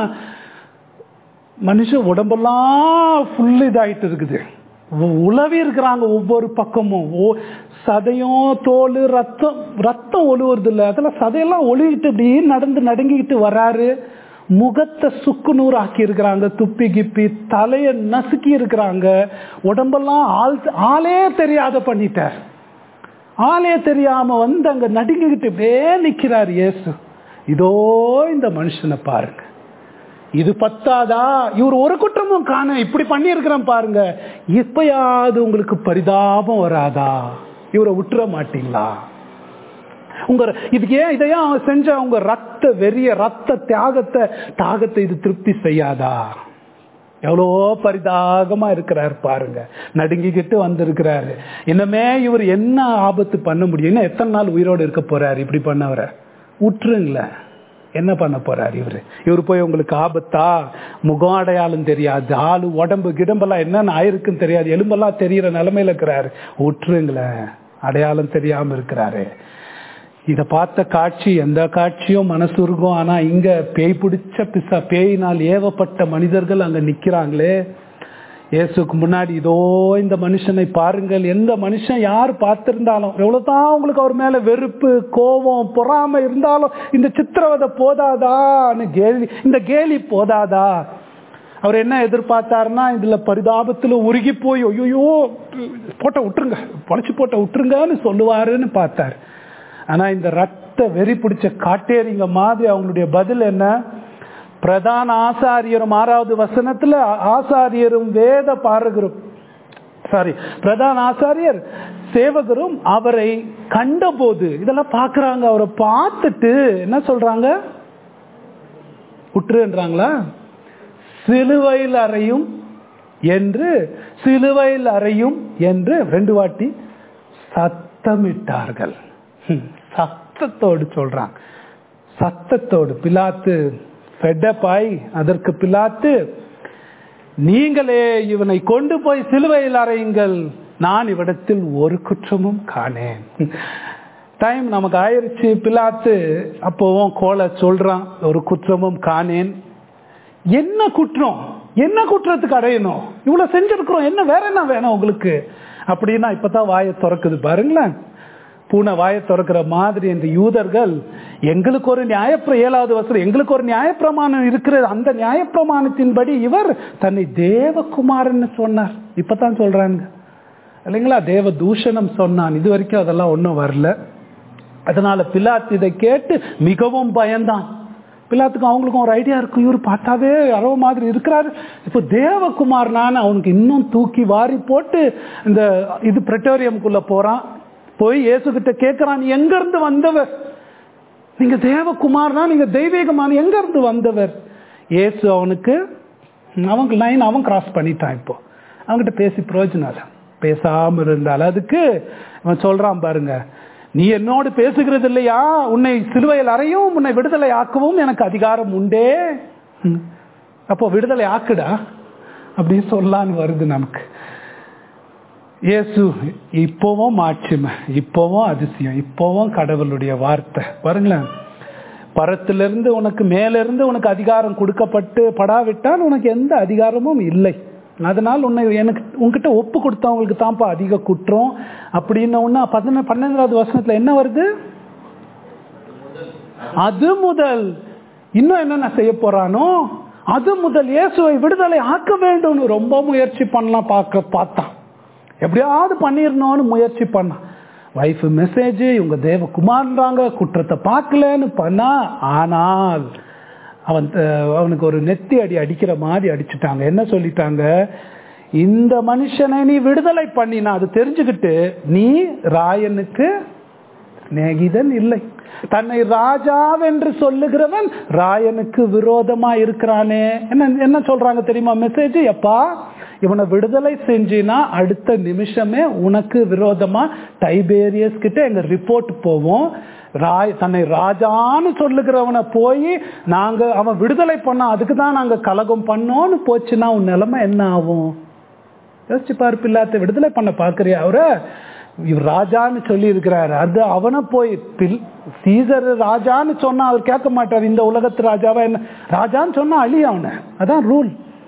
மனுஷ உடம்பெல்லாம் ஃபுல் இதாயிட்டு இருக்குது உ- உலவி இருக்கிறாங்க ஒவ்வொரு பக்கமும் ஓ- சதையும் தோல் ரத்தம் ரத்தம் ஒழுவுறது இல்லை அதெல்லாம் சதையெல்லாம் ஒழுகிட்டு இப்படி நடந்து நடுங்கிக்கிட்டு வராரு முகத்தை சுக்கு நூறு ஆக்கி இருக்கிறாங்க துப்பி கிப்பி தலையை நசுக்கி இருக்கிறாங்க உடம்பெல்லாம் ஆள் ஆளே தெரியாத பண்ணிட்டார் ஆளே தெரியாம வந்து அங்க நடுங்கிக்கிட்டு இப்படியே நிக்கிறார் இயேசு இதோ இந்த மனுஷனை பாருங்க இது பத்தாதா இவர் ஒரு குற்றமும் காண இப்படி பண்ணியிருக்கிறேன் பாருங்க இப்பயாவது உங்களுக்கு பரிதாபம் வராதா இவரை விட்டுற மாட்டீங்களா உங்க இதுக்கு ஏன் இதையா செஞ்ச உங்க ரத்த வெறிய ரத்த தியாகத்தை தாகத்தை இது திருப்தி செய்யாதா எவ்வளோ பரிதாகமா இருக்கிறார் பாருங்க நடுங்கிக்கிட்டு வந்திருக்கிறாரு இன்னமே இவர் என்ன ஆபத்து பண்ண முடியும் இன்னும் எத்தனை நாள் உயிரோடு இருக்க போறாரு இப்படி பண்ணவரை விட்டுருங்களேன் என்ன பண்ண போறாரு இவரு இவர் போய் உங்களுக்கு ஆபத்தா முகம் அடையாளம் தெரியாது ஆளு உடம்பு கிடம்பெல்லாம் என்னென்ன ஆயிருக்குன்னு தெரியாது எலும்பெல்லாம் தெரியற நிலைமையில இருக்கிறாரு விட்டுருங்களேன் அடையாளம் தெரியாம இருக்கிறாரு இத பார்த்த காட்சி எந்த காட்சியும் மனசுருகும் ஆனா இங்க பேய் பிடிச்ச பிசா பேயினால் ஏவப்பட்ட மனிதர்கள் அங்க நிக்கிறாங்களே இயேசுக்கு முன்னாடி இதோ இந்த மனுஷனை பாருங்கள் எந்த மனுஷன் யார் பார்த்திருந்தாலும் எவ்வளவுதான் உங்களுக்கு அவர் மேல வெறுப்பு கோபம் பொறாம இருந்தாலும் இந்த சித்திரவதை போதாதான்னு கேலி இந்த கேலி போதாதா அவர் என்ன எதிர்பார்த்தாருன்னா இதுல பரிதாபத்துல உருகி போய் ஐயோ போட்ட விட்டுருங்க பொழைச்சு போட்ட விட்டுருங்கன்னு சொல்லுவாருன்னு பார்த்தார் ஆனா இந்த ரத்த வெறி பிடிச்ச காட்டேரிங்க மாதிரி அவங்களுடைய பதில் என்ன பிரதான ஆசாரியரும் ஆறாவது வசனத்துல ஆசாரியரும் வேத பாரகரும் சாரி பிரதான ஆசாரியர் சேவகரும் அவரை கண்டபோது இதெல்லாம் பார்க்கறாங்க அவரை பார்த்துட்டு என்ன சொல்றாங்க விட்டுருன்றாங்களா சிலுவையில் அறையும் என்று சிலுவையில் அறையும் என்று ரெண்டு வாட்டி சத்தமிட்டார்கள் ஹம், சத்தத்தோடு சொல்றாங்க சத்தத்தோடு பிலாத்து ஃபெட்டப்பாய் அதற்கு பிலாத்து நீங்களே இவனை கொண்டு போய் சிலுவையில் அறையுங்கள் நான் இவ்விடத்தில் ஒரு குற்றமும் காணேன் டைம் நமக்கு ஆயிருச்சு பிலாத்து அப்போவும் கோல சொல்றான் ஒரு குற்றமும் காணேன் என்ன குற்றம் என்ன குற்றத்துக்கு அடையணும் இவ்வளவு செஞ்சிருக்கிறோம் என்ன வேற என்ன வேணும் உங்களுக்கு அப்படின்னா இப்பதான் வாயை திறக்குது பாருங்களேன் பூனை வாயை திறக்கிற மாதிரி இந்த யூதர்கள் எங்களுக்கு ஒரு நியாயப்பிர ஏழாவது வசனம் எங்களுக்கு ஒரு நியாயப்பிரமாணம் இருக்கிறது அந்த நியாயப்பிரமாணத்தின்படி இவர் தன்னை தேவகுமாரன்னு சொன்னார் இப்பதான் சொல்றாங்க இல்லைங்களா தேவ தூஷணம் சொன்னான் இது வரைக்கும் அதெல்லாம் ஒன்றும் வரல அதனால பிலாத் இதை கேட்டு மிகவும் பயந்தான் பிலாத்துக்கும் அவங்களுக்கும் ஒரு ஐடியா இருக்கும் இவர் பார்த்தாவே அரவ மாதிரி இருக்கிறாரு இப்போ தேவகுமார்னான்னு அவனுக்கு இன்னும் தூக்கி வாரி போட்டு இந்த இது பிரட்டோரியம்குள்ள போறான் போய் இயேசு கிட்ட கேட்கிறான் நீ எங்க இருந்து வந்தவர் நீங்க தேவகுமார்னா நீங்க தெய்வீகமான எங்க இருந்து வந்தவர் இயேசு அவனுக்கு அவனுக்கு லைன் அவன் கிராஸ் பண்ணிட்டான் இப்போ அவன்கிட்ட பேசி பிரயோஜனம் இல்லை பேசாம இருந்தால் அதுக்கு அவன் சொல்றான் பாருங்க நீ என்னோடு பேசுகிறது இல்லையா உன்னை சிலுவையில் அறையும் உன்னை விடுதலை ஆக்கவும் எனக்கு அதிகாரம் உண்டே ம். அப்போ விடுதலை ஆக்குடா அப்படின்னு சொல்லலான்னு வருது நமக்கு இயேசு இப்போவும் மாட்சிமை இப்போவும் அதிசயம் இப்போவும் கடவுளுடைய வார்த்தை பாருங்களேன் பரத்திலிருந்து உனக்கு மேலிருந்து உனக்கு அதிகாரம் கொடுக்கப்பட்டு படாவிட்டால் உனக்கு எந்த அதிகாரமும் இல்லை அதனால் உன்னை எனக்கு உன்கிட்ட ஒப்பு கொடுத்தவங்களுக்கு தான்ப்பா அதிக குற்றம் அப்படின்னு ஒன்னா பதின பன்னெண்டாவது வருஷத்துல என்ன வருது அது முதல் இன்னும் என்னென்ன செய்ய போறானோ அது முதல் இயேசுவை விடுதலை ஆக்க வேண்டும்னு ரொம்ப முயற்சி பண்ணலாம் பார்க்க பார்த்தான் எப்படியாவது பண்ணிடணும்னு முயற்சி பண்ணான் வைஃப் மெசேஜ் இவங்க தேவகுமார்ன்றாங்க குற்றத்தை பார்க்கலன்னு பண்ணா ஆனால் அவன் அஹ், அவனுக்கு ஒரு நெத்தி அடி அடிக்கிற மாதிரி அடிச்சுட்டாங்க என்ன சொல்லிட்டாங்க இந்த மனுஷனை நீ விடுதலை பண்ணினா அது தெரிஞ்சுக்கிட்டு நீ ராயனுக்கு சிநேகிதன் இல்லை தன்னை ராஜாவென்று சொல்லுகிறவன் ராயனுக்கு விரோதமா இருக்கிறானே என்ன என்ன சொல்றாங்க தெரியுமா மெசேஜ் எப்பா இவனை விடுதலை செஞ்சினா அடுத்த நிமிஷமே உனக்கு விரோதமா டைபேரியஸ் கிட்ட எங்க ரிப்போர்ட் போவோம் ராய் தன்னை ராஜான்னு சொல்லுகிறவனை போய் நாங்க அவன் விடுதலை பண்ணா அதுக்கு தான் நாங்க கலகம் பண்ணோன்னு போச்சுன்னா உன் நிலைமை என்ன ஆகும் யோசிச்சு பாரு பிள்ளாத்த விடுதலை பண்ண பாக்குறியா அவரை இவர் ராஜான்னு சொல்லி இருக்கிறாரு அது அவனை போய் பில் சீசர் ராஜான்னு சொன்னா அவர் கேட்க மாட்டார் இந்த உலகத்து ராஜாவா என்ன ராஜான்னு சொன்னா அழி அவனை அதான் ரூல்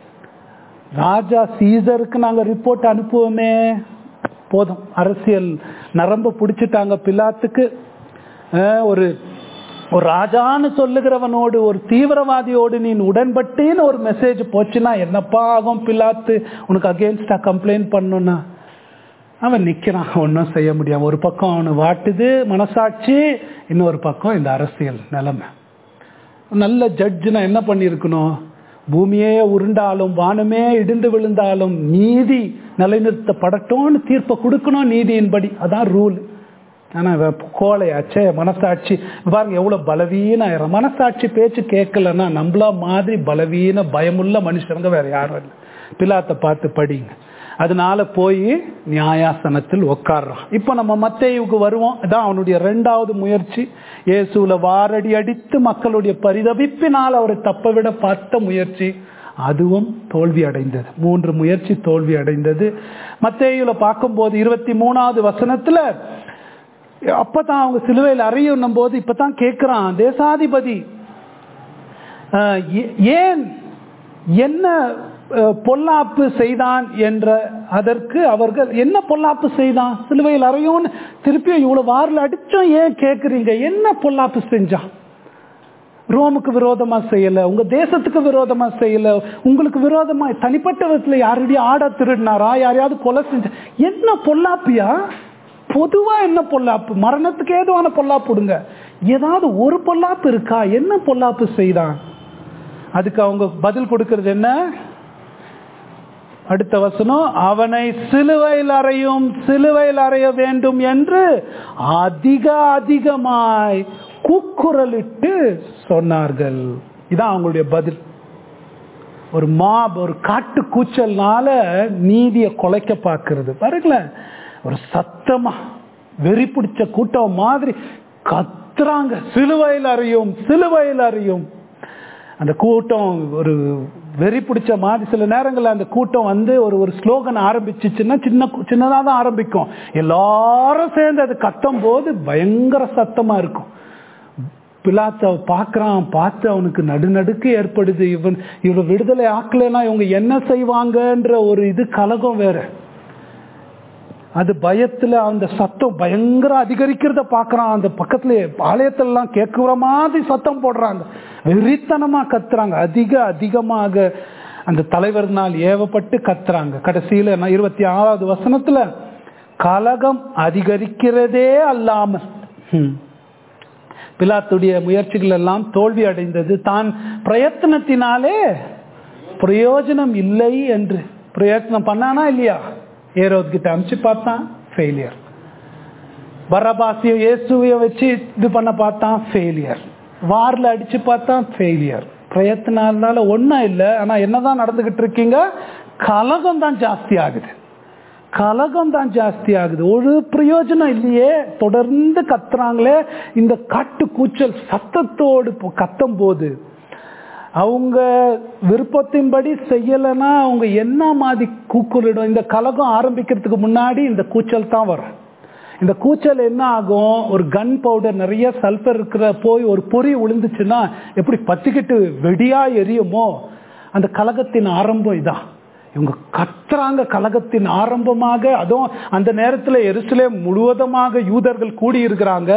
ராஜா சீசருக்கு நாங்க ரிப்போர்ட் அனுப்புவோமே போதும் அரசியல் நரம்ப பிடிச்சிட்டாங்க பிலாத்துக்கு அஹ், ஒரு ஒரு ராஜான்னு சொல்லுகிறவனோடு ஒரு தீவிரவாதியோடு நீ உடன்பட்டேன்னு ஒரு மெசேஜ் போச்சுன்னா என்னப்பா ஆகும் பிலாத்து உனக்கு அகேன்ஸ்டா கம்ப்ளைண்ட் பண்ணுன்னா அவன் நிக்கிறான் ஒன்றும் செய்ய முடியாம ஒரு பக்கம் அவனை வாட்டுது மனசாட்சி இன்னொரு பக்கம் இந்த அரசியல் நிலைமை நல்ல ஜட்ஜுனா என்ன பண்ணியிருக்கணும் பூமியே உருண்டாலும் வானமே இடிந்து விழுந்தாலும் நீதி நிலைநிறுத்தப்படட்டும்னு தீர்ப்பை கொடுக்கணும் நீதியின்படி அதான் ரூல் ஆனா இவன் கோழையாச்சே மனசாட்சி பாருங்க எவ்வளவு பலவீன ஆயிரம் மனசாட்சி பேச்சு கேட்கலன்னா நம்மள மாதிரி பலவீன பயமுள்ள மனுஷங்க வேற யாரும் இல்லை பிலாத்தை பார்த்து படிங்க அதனால போய் நியாயாசனத்தில் உட்கார்றான் இப்போ நம்ம மத்தேயுக்கு வருவோம் அதான் அவனுடைய ரெண்டாவது முயற்சி இயேசுல வாரடி அடித்து மக்களுடைய பரிதவிப்பினால் அவரை தப்ப விட பார்த்த முயற்சி அதுவும் தோல்வி அடைந்தது மூன்று முயற்சி தோல்வி அடைந்தது மத்தேயுல பார்க்கும்போது இருபத்தி மூணாவது வசனத்துல அப்பதான் அவங்க சிலுவையில் அறையும் போது இப்பதான் கேட்கிறான் தேசாதிபதி அஹ், ஏ- ஏன் என்ன அஹ், பொல்லாப்பு செய்தான் என்ற அதற்கு அவர்கள் என்ன பொல்லாப்பு செய்தான் சிலுவையில் அறையும் திருப்பியும் இவ்வளவு வாரில் அடிச்சோம் ஏன் கேட்குறீங்க என்ன பொல்லாப்பு செஞ்சான் ரோமுக்கு விரோதமா செய்யல உங்க தேசத்துக்கு விரோதமா செய்யல உங்களுக்கு விரோதமா தனிப்பட்ட விதத்துல யாருடைய ஆட திருடினாரா யாரையாவது கொலை செஞ்ச என்ன பொல்லாப்பியா பொதுவா என்ன பொல்லாப்பு மரணத்துக்கு ஏதுவான பொல்லாப்பு விடுங்க ஏதாவது ஒரு பொல்லாப்பு இருக்கா என்ன பொல்லாப்பு செய்தான் அதுக்கு அவங்க பதில் கொடுக்கிறது என்ன அடுத்த வசனம் அவனை சிலுவையில் அறையும் சிலுவையில் அறைய வேண்டும் என்று அதிக அதிகமாய் கூக்குரலிட்டு சொன்னார்கள் இதான் அவங்களுடைய பதில் ஒரு மாப் ஒரு காட்டு கூச்சல்னால நீதியை குலைக்க பார்க்கிறது பாருங்களேன் ஒரு சத்தமா வெறி பிடிச்ச கூட்டம் மாதிரி கத்துறாங்க சிலுவையில் அறியும் சிலுவையில் அறியும் அந்த கூட்டம் ஒரு வெறி பிடிச்ச மாதிரி சில நேரங்களில் அந்த கூட்டம் வந்து ஒரு ஒரு ஸ்லோகன் ஆரம்பிச்சிச்சுன்னா சின்ன சின்னதாக தான் ஆரம்பிக்கும் எல்லாரும் சேர்ந்து அது கத்தும் போது பயங்கர சத்தமா இருக்கும் பிலாத்த பார்க்கறான் பார்த்து அவனுக்கு நடுநடுக்கு ஏற்படுது இவன் இவன் விடுதலை ஆக்கலைன்னா இவங்க என்ன செய்வாங்கன்ற ஒரு இது கலகம் வேற அது பயத்துல அந்த சத்தம் பயங்கர அதிகரிக்கிறத பார்க்கறான் அந்த பக்கத்துல ஆலயத்துல எல்லாம் கேட்கிற மாதிரி சத்தம் போடுறாங்க வெறித்தனமா கத்துறாங்க அதிக அதிகமாக அந்த தலைவர்னால் ஏவப்பட்டு கத்துறாங்க கடைசியில நான் இருபத்தி ஆறாவது வசனத்துல கலகம் அதிகரிக்கிறதே அல்லாமல் ஹம். பிலாத்துடைய முயற்சிகள் எல்லாம் தோல்வி அடைந்தது தான் பிரயத்தனத்தினாலே பிரயோஜனம் இல்லை என்று பிரயத்னம் பண்ணானா இல்லையா ஏரோத் கிட்ட அமிச்சு பார்த்தான் ஃபெயிலியர் பரபாசிய இயேசுவைய வச்சு இது பண்ண பார்த்தான் ஃபெயிலியர் வார்ல அடிச்சு பார்த்தான் ஃபெயிலியர் பிரயத்தனால ஒன்றும் இல்லை ஆனா என்னதான் நடந்துகிட்டு இருக்கீங்க கலகம் தான் ஜாஸ்தி ஆகுது கலகம் தான் ஜாஸ்தி ஆகுது ஒரு பிரயோஜனம் இல்லையே தொடர்ந்து கத்துறாங்களே இந்த காட்டு கூச்சல் சத்தத்தோடு இப்போ கத்தும் போது அவங்க விருப்பத்தின்படி செய்யலைன்னா அவங்க என்ன மாதிரி கூக்குலிடும் இந்த கலகம் ஆரம்பிக்கிறதுக்கு முன்னாடி இந்த கூச்சல் தான் வரும் இந்த கூச்சல் என்ன ஆகும் ஒரு கன் பவுடர் நிறைய சல்ஃபர் இருக்கிற போய் ஒரு பொறி விழுந்துச்சுன்னா எப்படி பத்திக்கிட்டு வெடியா எரியுமோ அந்த கலகத்தின் ஆரம்பம் இதான் இவங்க கத்துறாங்க கலகத்தின் ஆரம்பமாக அதுவும் அந்த நேரத்தில் எருசலே முழுவதுமாக யூதர்கள் கூடி இருக்கிறாங்க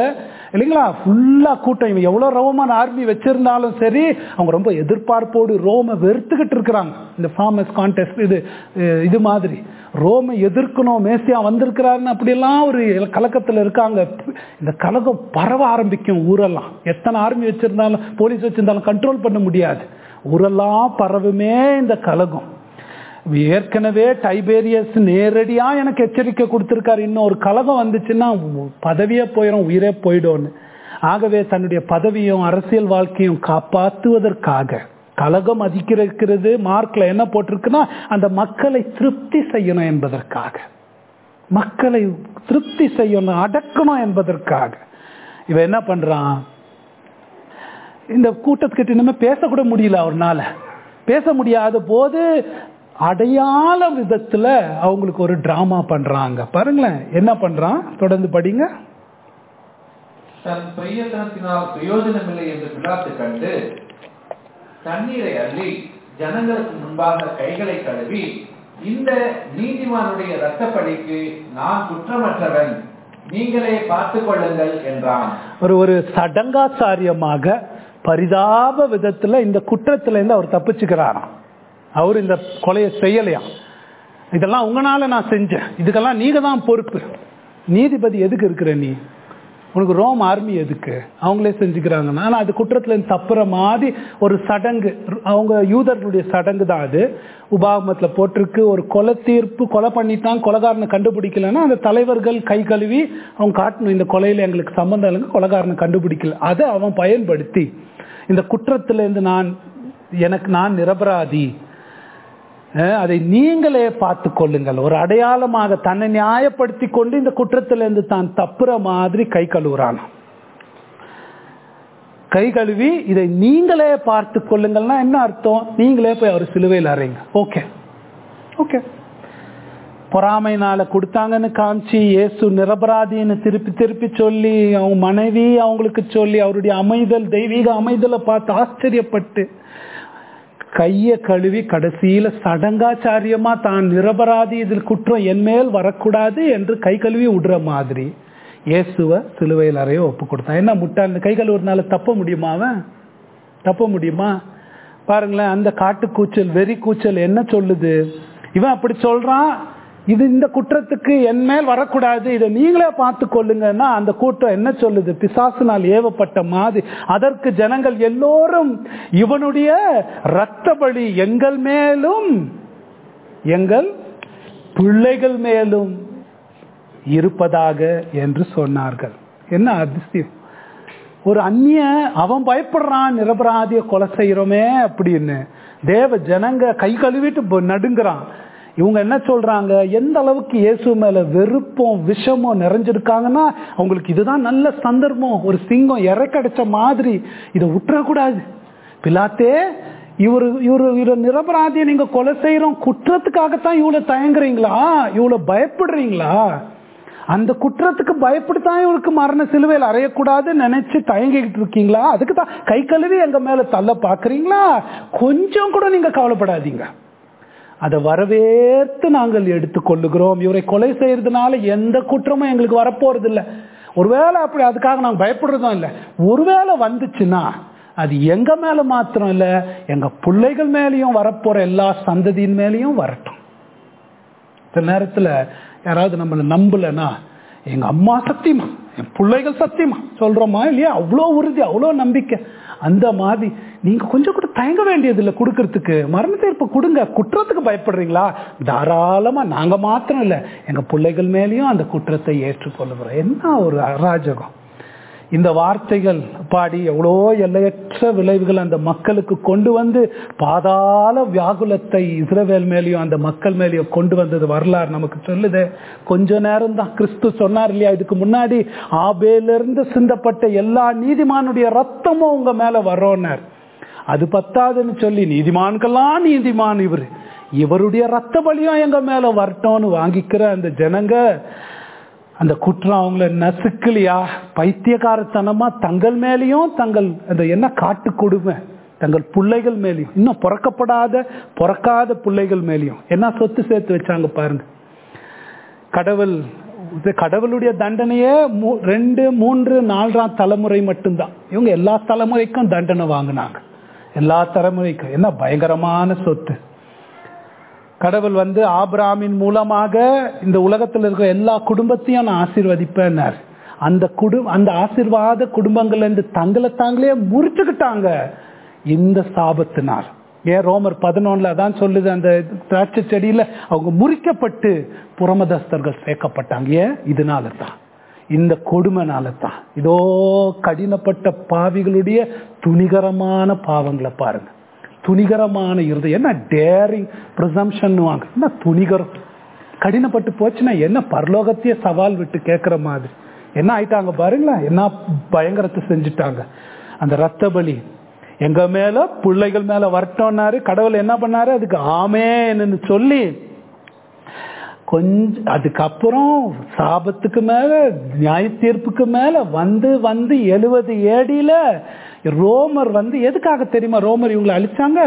இல்லைங்களா ஃபுல்லா கூட்டம் இவன் எவ்வளவு ரோமன் ஆர்மி வச்சிருந்தாலும் சரி அவங்க ரொம்ப எதிர்பார்ப்போடு ரோமை வெறுத்துக்கிட்டு இருக்கிறாங்க இந்த ஃபார்மஸ் கான்டெஸ்ட் இது அஹ், இது மாதிரி ரோமை எதிர்க்கணும் மேசியா வந்திருக்கிறாருன்னு அப்படியெல்லாம் ஒரு கலக்கத்துல இருக்காங்க இந்த கலகம் பரவ ஆரம்பிக்கும் ஊரெல்லாம் எத்தனை ஆர்மி வச்சிருந்தாலும் போலீஸ் வச்சிருந்தாலும் கண்ட்ரோல் பண்ண முடியாது ஊரெல்லாம் பரவுமே இந்த கலகம் ஏற்கனவே டைபேரியஸ் நேரடியா எனக்கு எச்சரிக்கை கொடுத்திருக்காரு இன்னும் ஒரு கலகம் வந்துச்சுன்னா பதவியே போயிடும் உயிரே போயிடும்னு ஆகவே தன்னுடைய பதவியும் அரசியல் வாழ்க்கையும் காப்பாற்றுவதற்காக கலகம் அதிகரிக்கிறது மார்க்ல என்ன போட்டிருக்குன்னா அந்த மக்களை திருப்தி செய்யணும் என்பதற்காக மக்களை திருப்தி செய்யணும் அடக்கணும் என்பதற்காக இவன் என்ன பண்றான் இந்த கூட்டத்துக்கிட்ட இனிமே பேசக்கூட முடியல அவர்னால பேச முடியாத போது அடையாள விதத்துல அவங்களுக்கு ஒரு டிராமா பண்றாங்க பாருங்களேன் என்ன பண்றான் தொடர்ந்து படிங்க தன் பிரியத்தனத்தினால் பிரயோஜனமில்லை என்று பிலாத்து கண்டு தண்ணீரை அள்ளி ஜனங்களுக்கு முன்பாக கைகளை கழுவி இந்த நீதிமானுடைய இரத்தப்படிக்கு நான் குற்றமற்றவன் நீங்களே பார்த்துக் கொள்ளுங்கள் என்றான் ஒரு ஒரு சடங்காச்சாரியமாக பரிதாப விதத்துல இந்த குற்றத்துல இருந்து அவர் தப்பிச்சுக்கிறாராம் அவர் இந்த கொலையை செய்யலையாம் இதெல்லாம் உங்களால நான் செஞ்சேன் இதுக்கெல்லாம் நீங்க தான் பொறுப்பு நீதிபதி எதுக்கு இருக்கிற நீ உனக்கு ரோம் ஆர்மி எதுக்கு அவங்களே செஞ்சுக்கிறாங்கன்னா ஆனா அது குற்றத்துல இருந்து தப்புற மாதிரி ஒரு சடங்கு அவங்க யூதர்களுடைய சடங்கு தான் அது உபாகமத்துல போட்டிருக்கு ஒரு கொலை தீர்ப்பு கொலை பண்ணித்தான் கொலைகாரனை கண்டுபிடிக்கலன்னா அந்த தலைவர்கள் கை கழுவி அவங்க காட்டணும் இந்த கொலையில எங்களுக்கு சம்பந்தம் இல்லைங்க கொலைகாரனை கண்டுபிடிக்கல அதை அவன் பயன்படுத்தி இந்த குற்றத்துல இருந்து நான் எனக்கு நான் நிரபராதி அஹ் அதை நீங்களே பார்த்து கொள்ளுங்கள் ஒரு அடையாளமாக தன்னை நியாயப்படுத்தி கொண்டு இந்த குற்றத்திலிருந்து தான் தப்புற மாதிரி கை கழுவுறான் கை கழுவி இதை நீங்களே பார்த்து கொள்ளுங்கள்னா என்ன அர்த்தம் நீங்களே போய் அவர் சிலுவையில் அறைங்க ஓகே ஓகே பொறாமைனால கொடுத்தாங்கன்னு காமிச்சு இயேசு நிரபராதின்னு திருப்பி திருப்பி சொல்லி அவங்க மனைவி அவங்களுக்கு சொல்லி அவருடைய அமைதல் தெய்வீக அமைதலை பார்த்து ஆச்சரியப்பட்டு கைய கழுவி கடைசியில சடங்காச்சாரியமா தான் நிரபராதி இதில் குற்றம் என் மேல் வரக்கூடாது என்று கை கழுவி விடுற மாதிரி இயேசுவ சிலுவையில் அறைய ஒப்பு கொடுத்தான் என்ன முட்டாள் கை கழுவுறதுனால தப்ப முடியுமா அவன் தப்ப முடியுமா பாருங்களேன் அந்த காட்டுக்கூச்சல் வெறி கூச்சல் என்ன சொல்லுது இவன் அப்படி சொல்றான் இது இந்த குற்றத்துக்கு என் மேல் வரக்கூடாது இதை நீங்களே பார்த்து கொள்ளுங்கன்னா அந்த கூட்டம் என்ன சொல்லுது பிசாசினால் ஏவப்பட்ட மாதிரி அதற்கு ஜனங்கள் எல்லோரும் இவனுடைய இரத்த பலி எங்கள் மேலும் எங்கள் பிள்ளைகள் மேலும் இருப்பதாக என்று சொன்னார்கள் என்ன அதிசயம் ஒரு அந்நிய அவன் பயப்படுறான் நிரபராதிய கொலை செய்யறோமே அப்படின்னு தேவ ஜனங்க கை கழுவிட்டு ப- நடுங்குறான் இவங்க என்ன சொல்றாங்க எந்த அளவுக்கு இயேசு மேல வெறுப்பும் விஷமும் நிறைஞ்சிருக்காங்கன்னா அவங்களுக்கு இதுதான் நல்ல சந்தர்ப்பம் ஒரு சிங்கம் இறக்கடிச்ச மாதிரி இதை விட்டுறக்கூடாது பிலாத்தே இவரு இவரு இவரு நிரபராதியை நீங்க கொலை செய்யறோம் குற்றத்துக்காகத்தான் இவ்வளவு தயங்குறீங்களா இவ்வளவு பயப்படுறீங்களா அந்த குற்றத்துக்கு பயப்படுத்தான் இவருக்கு மரண சிலுவையில் அறையக்கூடாதுன்னு நினைச்சு தயங்கிக்கிட்டு இருக்கீங்களா அதுக்கு தான் கை கழுவி எங்க மேல தள்ள பாக்குறீங்களா கொஞ்சம் கூட நீங்க கவலைப்படாதீங்க அதை வரவேற்று நாங்கள் எடுத்துக்கொள்ளுகிறோம் இவரை கொலை செய்யறதுனால எந்த குற்றமும் எங்களுக்கு வரப்போறது இல்லை ஒருவேளை அப்படி அதுக்காக நாங்கள் பயப்படுறதும் இல்லை ஒருவேளை வந்துச்சுன்னா அது எங்க மேல மாத்திரம் இல்லை எங்க பிள்ளைகள் மேலேயும் வரப்போற எல்லா சந்ததியின் மேலேயும் வரட்டும் சில நேரத்துல யாராவது நம்மளை நம்பலன்னா எங்க அம்மா சத்தியமா என் பிள்ளைகள் சத்தியமா சொல்றோமா இல்லையா அவ்வளோ உறுதி அவ்வளோ நம்பிக்கை அந்த மாதிரி நீங்க கொஞ்சம் கூட தயங்க வேண்டியது இல்லை கொடுக்கறதுக்கு மரண தீர்ப்பு கொடுங்க குற்றத்துக்கு பயப்படுறீங்களா தாராளமா நாங்க மாத்திரம் இல்லை எங்க பிள்ளைகள் மேலேயும் அந்த குற்றத்தை ஏற்றுக்கொள்ளுகிறோம் என்ன ஒரு அராஜகம் இந்த வார்த்தைகள் பாடி எவ்வளோ எல்லையற்ற விளைவுகள் அந்த மக்களுக்கு கொண்டு வந்து பாதாள வியாகுலத்தை இஸ்ரவேல் மேலேயும் அந்த மக்கள் மேலேயும் கொண்டு வந்தது வரலாறு நமக்கு சொல்லுது கொஞ்ச நேரம் தான் கிறிஸ்து சொன்னார் இல்லையா இதுக்கு முன்னாடி ஆபேலிருந்து சிந்தப்பட்ட எல்லா நீதிமானுடைய ரத்தமும் உங்க மேல வரோன்னார் அது பத்தாதுன்னு சொல்லி நீதிமான்கெல்லாம் நீதிமான் இவர் இவருடைய ரத்த பலியும் எங்க மேல வரட்டும்னு வாங்கிக்கிற அந்த ஜனங்க அந்த குற்றம் அவங்கள நசுக்கலையா பைத்தியகாரத்தனமா தங்கள் மேலேயும் தங்கள் அந்த என்ன காட்டு கொடுமை தங்கள் பிள்ளைகள் மேலேயும் இன்னும் பிறக்கப்படாத பிறக்காத பிள்ளைகள் மேலேயும் என்ன சொத்து சேர்த்து வச்சாங்க பாருங்க கடவுள் இது கடவுளுடைய தண்டனையே மூ- ரெண்டு மூன்று நான்காம் தலைமுறை மட்டும்தான் இவங்க எல்லா தலைமுறைக்கும் தண்டனை வாங்கினாங்க எல்லா தலைமுறைக்கும் என்ன பயங்கரமான சொத்து கடவுள் வந்து ஆபிராமின் மூலமாக இந்த உலகத்தில் இருக்கிற எல்லா குடும்பத்தையும் நான் ஆசீர்வதிப்பேன்னார் அந்த குடும் அந்த ஆசீர்வாத குடும்பங்கள் இருந்து தங்களை தாங்களே முறிச்சுக்கிட்டாங்க இந்த சாபத்தினால் ஏன் ரோமர் பதினொன்னுல அதான் சொல்லுது அந்த திராட்சை செடியில அவங்க முறிக்கப்பட்டு புறமதஸ்தர்கள் சேர்க்கப்பட்டாங்க ஏன் இதனால தான் இந்த கொடுமைனால தான் இதோ கடினப்பட்ட பாவிகளுடைய துணிகரமான பாவங்களை பாருங்க துணிகரமான இருதயம் என்ன டேரிங் ப்ரிசம்ஷன் வாங்க என்ன துணிகரம் கடினப்பட்டு போச்சுன்னா என்ன பரலோகத்தையே சவால் விட்டு கேட்குற மாதிரி என்ன ஆயிட்டாங்க பாருங்களேன் என்ன பயங்கரத்தை செஞ்சுட்டாங்க அந்த ரத்த பலி எங்க மேல பிள்ளைகள் மேல வரட்டோம்னாரு கடவுள் என்ன பண்ணாரு அதுக்கு ஆமேன்னு சொல்லி கொஞ்சம் அதுக்கப்புறம் சாபத்துக்கு மேல நியாய தீர்ப்புக்கு மேல வந்து வந்து எழுபது ஏடியில ரோமர் வந்து எதுக்காக தெரியுமா ரோமர் இவங்களை அழிச்சாங்க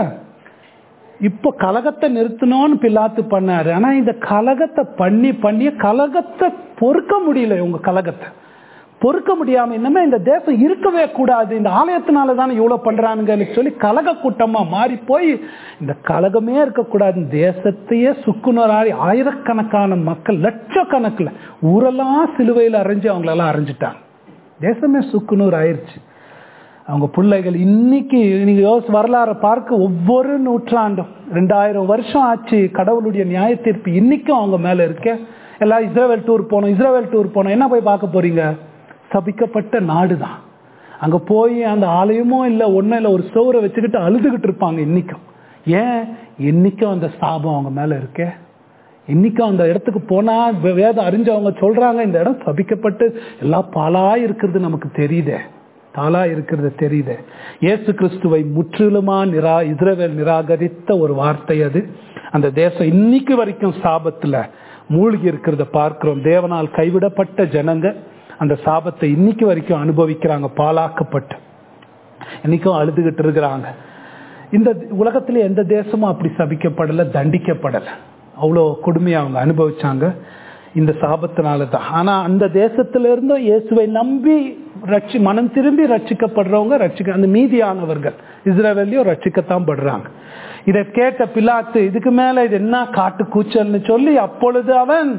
இப்போ கலகத்தை நிறுத்தணும்னு பிலாத்து பண்ணாரு ஆனா இந்த கலகத்தை பண்ணி பண்ணி கலகத்தை பொறுக்க முடியல இவங்க கலகத்தை பொறுக்க முடியாம இன்னமே இந்த தேசம் இருக்கவே கூடாது இந்த ஆலயத்தினால தானே இவ்வளவு பண்றானுங்கன்னு சொல்லி கலக கூட்டமா மாறி போய் இந்த கலகமே இருக்கக்கூடாது தேசத்தையே சுக்குனராரி ஆயிரக்கணக்கான மக்கள் லட்சக்கணக்கில் ஊரெல்லாம் சிலுவையில் அரைஞ்சு அவங்களெல்லாம் அரைஞ்சிட்டாங்க தேசமே சுக்குநூறு ஆயிருச்சு அவங்க பிள்ளைகள் இன்னைக்கு நீங்க யோசி வரலாறு பார்க்க ஒவ்வொரு நூற்றாண்டும் ரெண்டாயிரம் வருஷம் ஆச்சு கடவுளுடைய நியாய தீர்ப்பு இன்னைக்கும் அவங்க மேல இருக்க எல்லாம் இஸ்ரேல் டூர் போனோம் இஸ்ரேல் டூர் போனோம் என்ன போய் பார்க்க போறீங்க சபிக்கப்பட்ட நாடு தான் அங்க போய் அந்த ஆலயமும் இல்லை ஒன்றும் இல்லை ஒரு சோரை வச்சுக்கிட்டு அழுதுகிட்டு இருப்பாங்க இன்னைக்கும் ஏன் இன்னைக்கும் அந்த சாபம் அவங்க மேல இருக்கே இன்னைக்கும் அந்த இடத்துக்கு போனா வே- வேதம் அறிஞ்சவங்க சொல்றாங்க இந்த இடம் சபிக்கப்பட்டு எல்லாம் பாலா இருக்கிறது நமக்கு தெரியுதே பாலா இருக்கிறது தெரியுதே இயேசு கிறிஸ்துவை முற்றிலுமா நிரா இஸ்ரவேல் நிராகரித்த ஒரு வார்த்தை அது அந்த தேசம் இன்னைக்கு வரைக்கும் சாபத்துல மூழ்கி இருக்கிறத பார்க்கிறோம் தேவனால் கைவிடப்பட்ட ஜனங்க அந்த சாபத்தை இன்னைக்கு வரைக்கும் அனுபவிக்கிறாங்க பாலாக்கப்பட்டு இன்னைக்கும் அழுதுகிட்டு இருக்கிறாங்க இந்த உலகத்துல எந்த தேசமும் அப்படி சபிக்கப்படல தண்டிக்கப்படல அவ்வளோ கொடுமையை அவங்க அனுபவிச்சாங்க இந்த சாபத்தினால தான் ஆனா அந்த தேசத்துல இருந்தும் இயேசுவை நம்பி ரட்சி மனம் திரும்பி ரட்சிக்கப்படுறவங்க ரட்சிக்க அந்த மீதியானவர்கள் இஸ்ரேவேலையும் ரட்சிக்கத்தான் படுறாங்க இதை கேட்ட பிலாத்து இதுக்கு மேல இது என்ன காட்டு கூச்சல்னு சொல்லி அப்பொழுது அவன்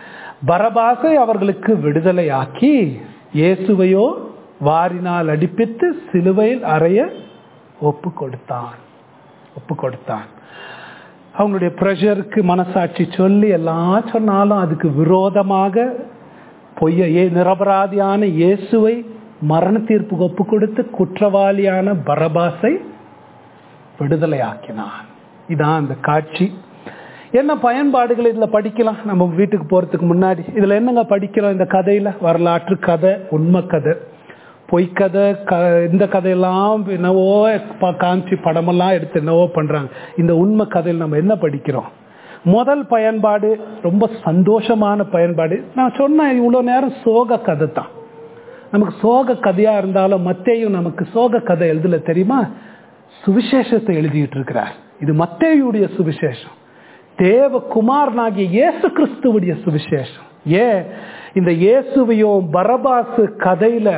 பரபாசை அவர்களுக்கு விடுதலையாக்கி இயேசுவையோ வாரினால் அடிப்பித்து சிலுவையில் அறைய ஒப்பு கொடுத்தான் ஒப்பு கொடுத்தான் அவங்களுடைய ப்ரெஷருக்கு மனசாட்சி சொல்லி எல்லாம் சொன்னாலும் அதுக்கு விரோதமாக பொய்ய ஏ நிரபராதியான இயேசுவை மரண தீர்ப்புக்கு ஒப்பு கொடுத்து குற்றவாளியான பரபாசை விடுதலையாக்கினான் இதான் அந்த காட்சி என்ன பயன்பாடுகள் இதுல படிக்கலாம் நம்ம வீட்டுக்கு போறதுக்கு முன்னாடி இதுல என்னங்க படிக்கிறோம் இந்த கதையில வரலாற்று கதை உண்மை கதை பொய்க்கதை க இந்த கதையெல்லாம் என்னவோ ப- காமிச்சு படமெல்லாம் எடுத்து என்னவோ பண்றாங்க இந்த உண்மை கதையில் நம்ம என்ன படிக்கிறோம் முதல் பயன்பாடு ரொம்ப சந்தோஷமான பயன்பாடு நான் சொன்னேன் இவ்வளோ நேரம் சோக கதை தான் நமக்கு சோக கதையா இருந்தாலும் மத்தேயும் நமக்கு சோக கதை எழுதல தெரியுமா சுவிசேஷத்தை எழுதிட்டு இருக்கிறார் இது மத்தேயுடைய சுவிசேஷம் தேவகுமாரனாகிய இயேசு கிறிஸ்துவுடைய சுவிசேஷம் ஏன் இந்த இயேசுவையும் பரபாசு கதையில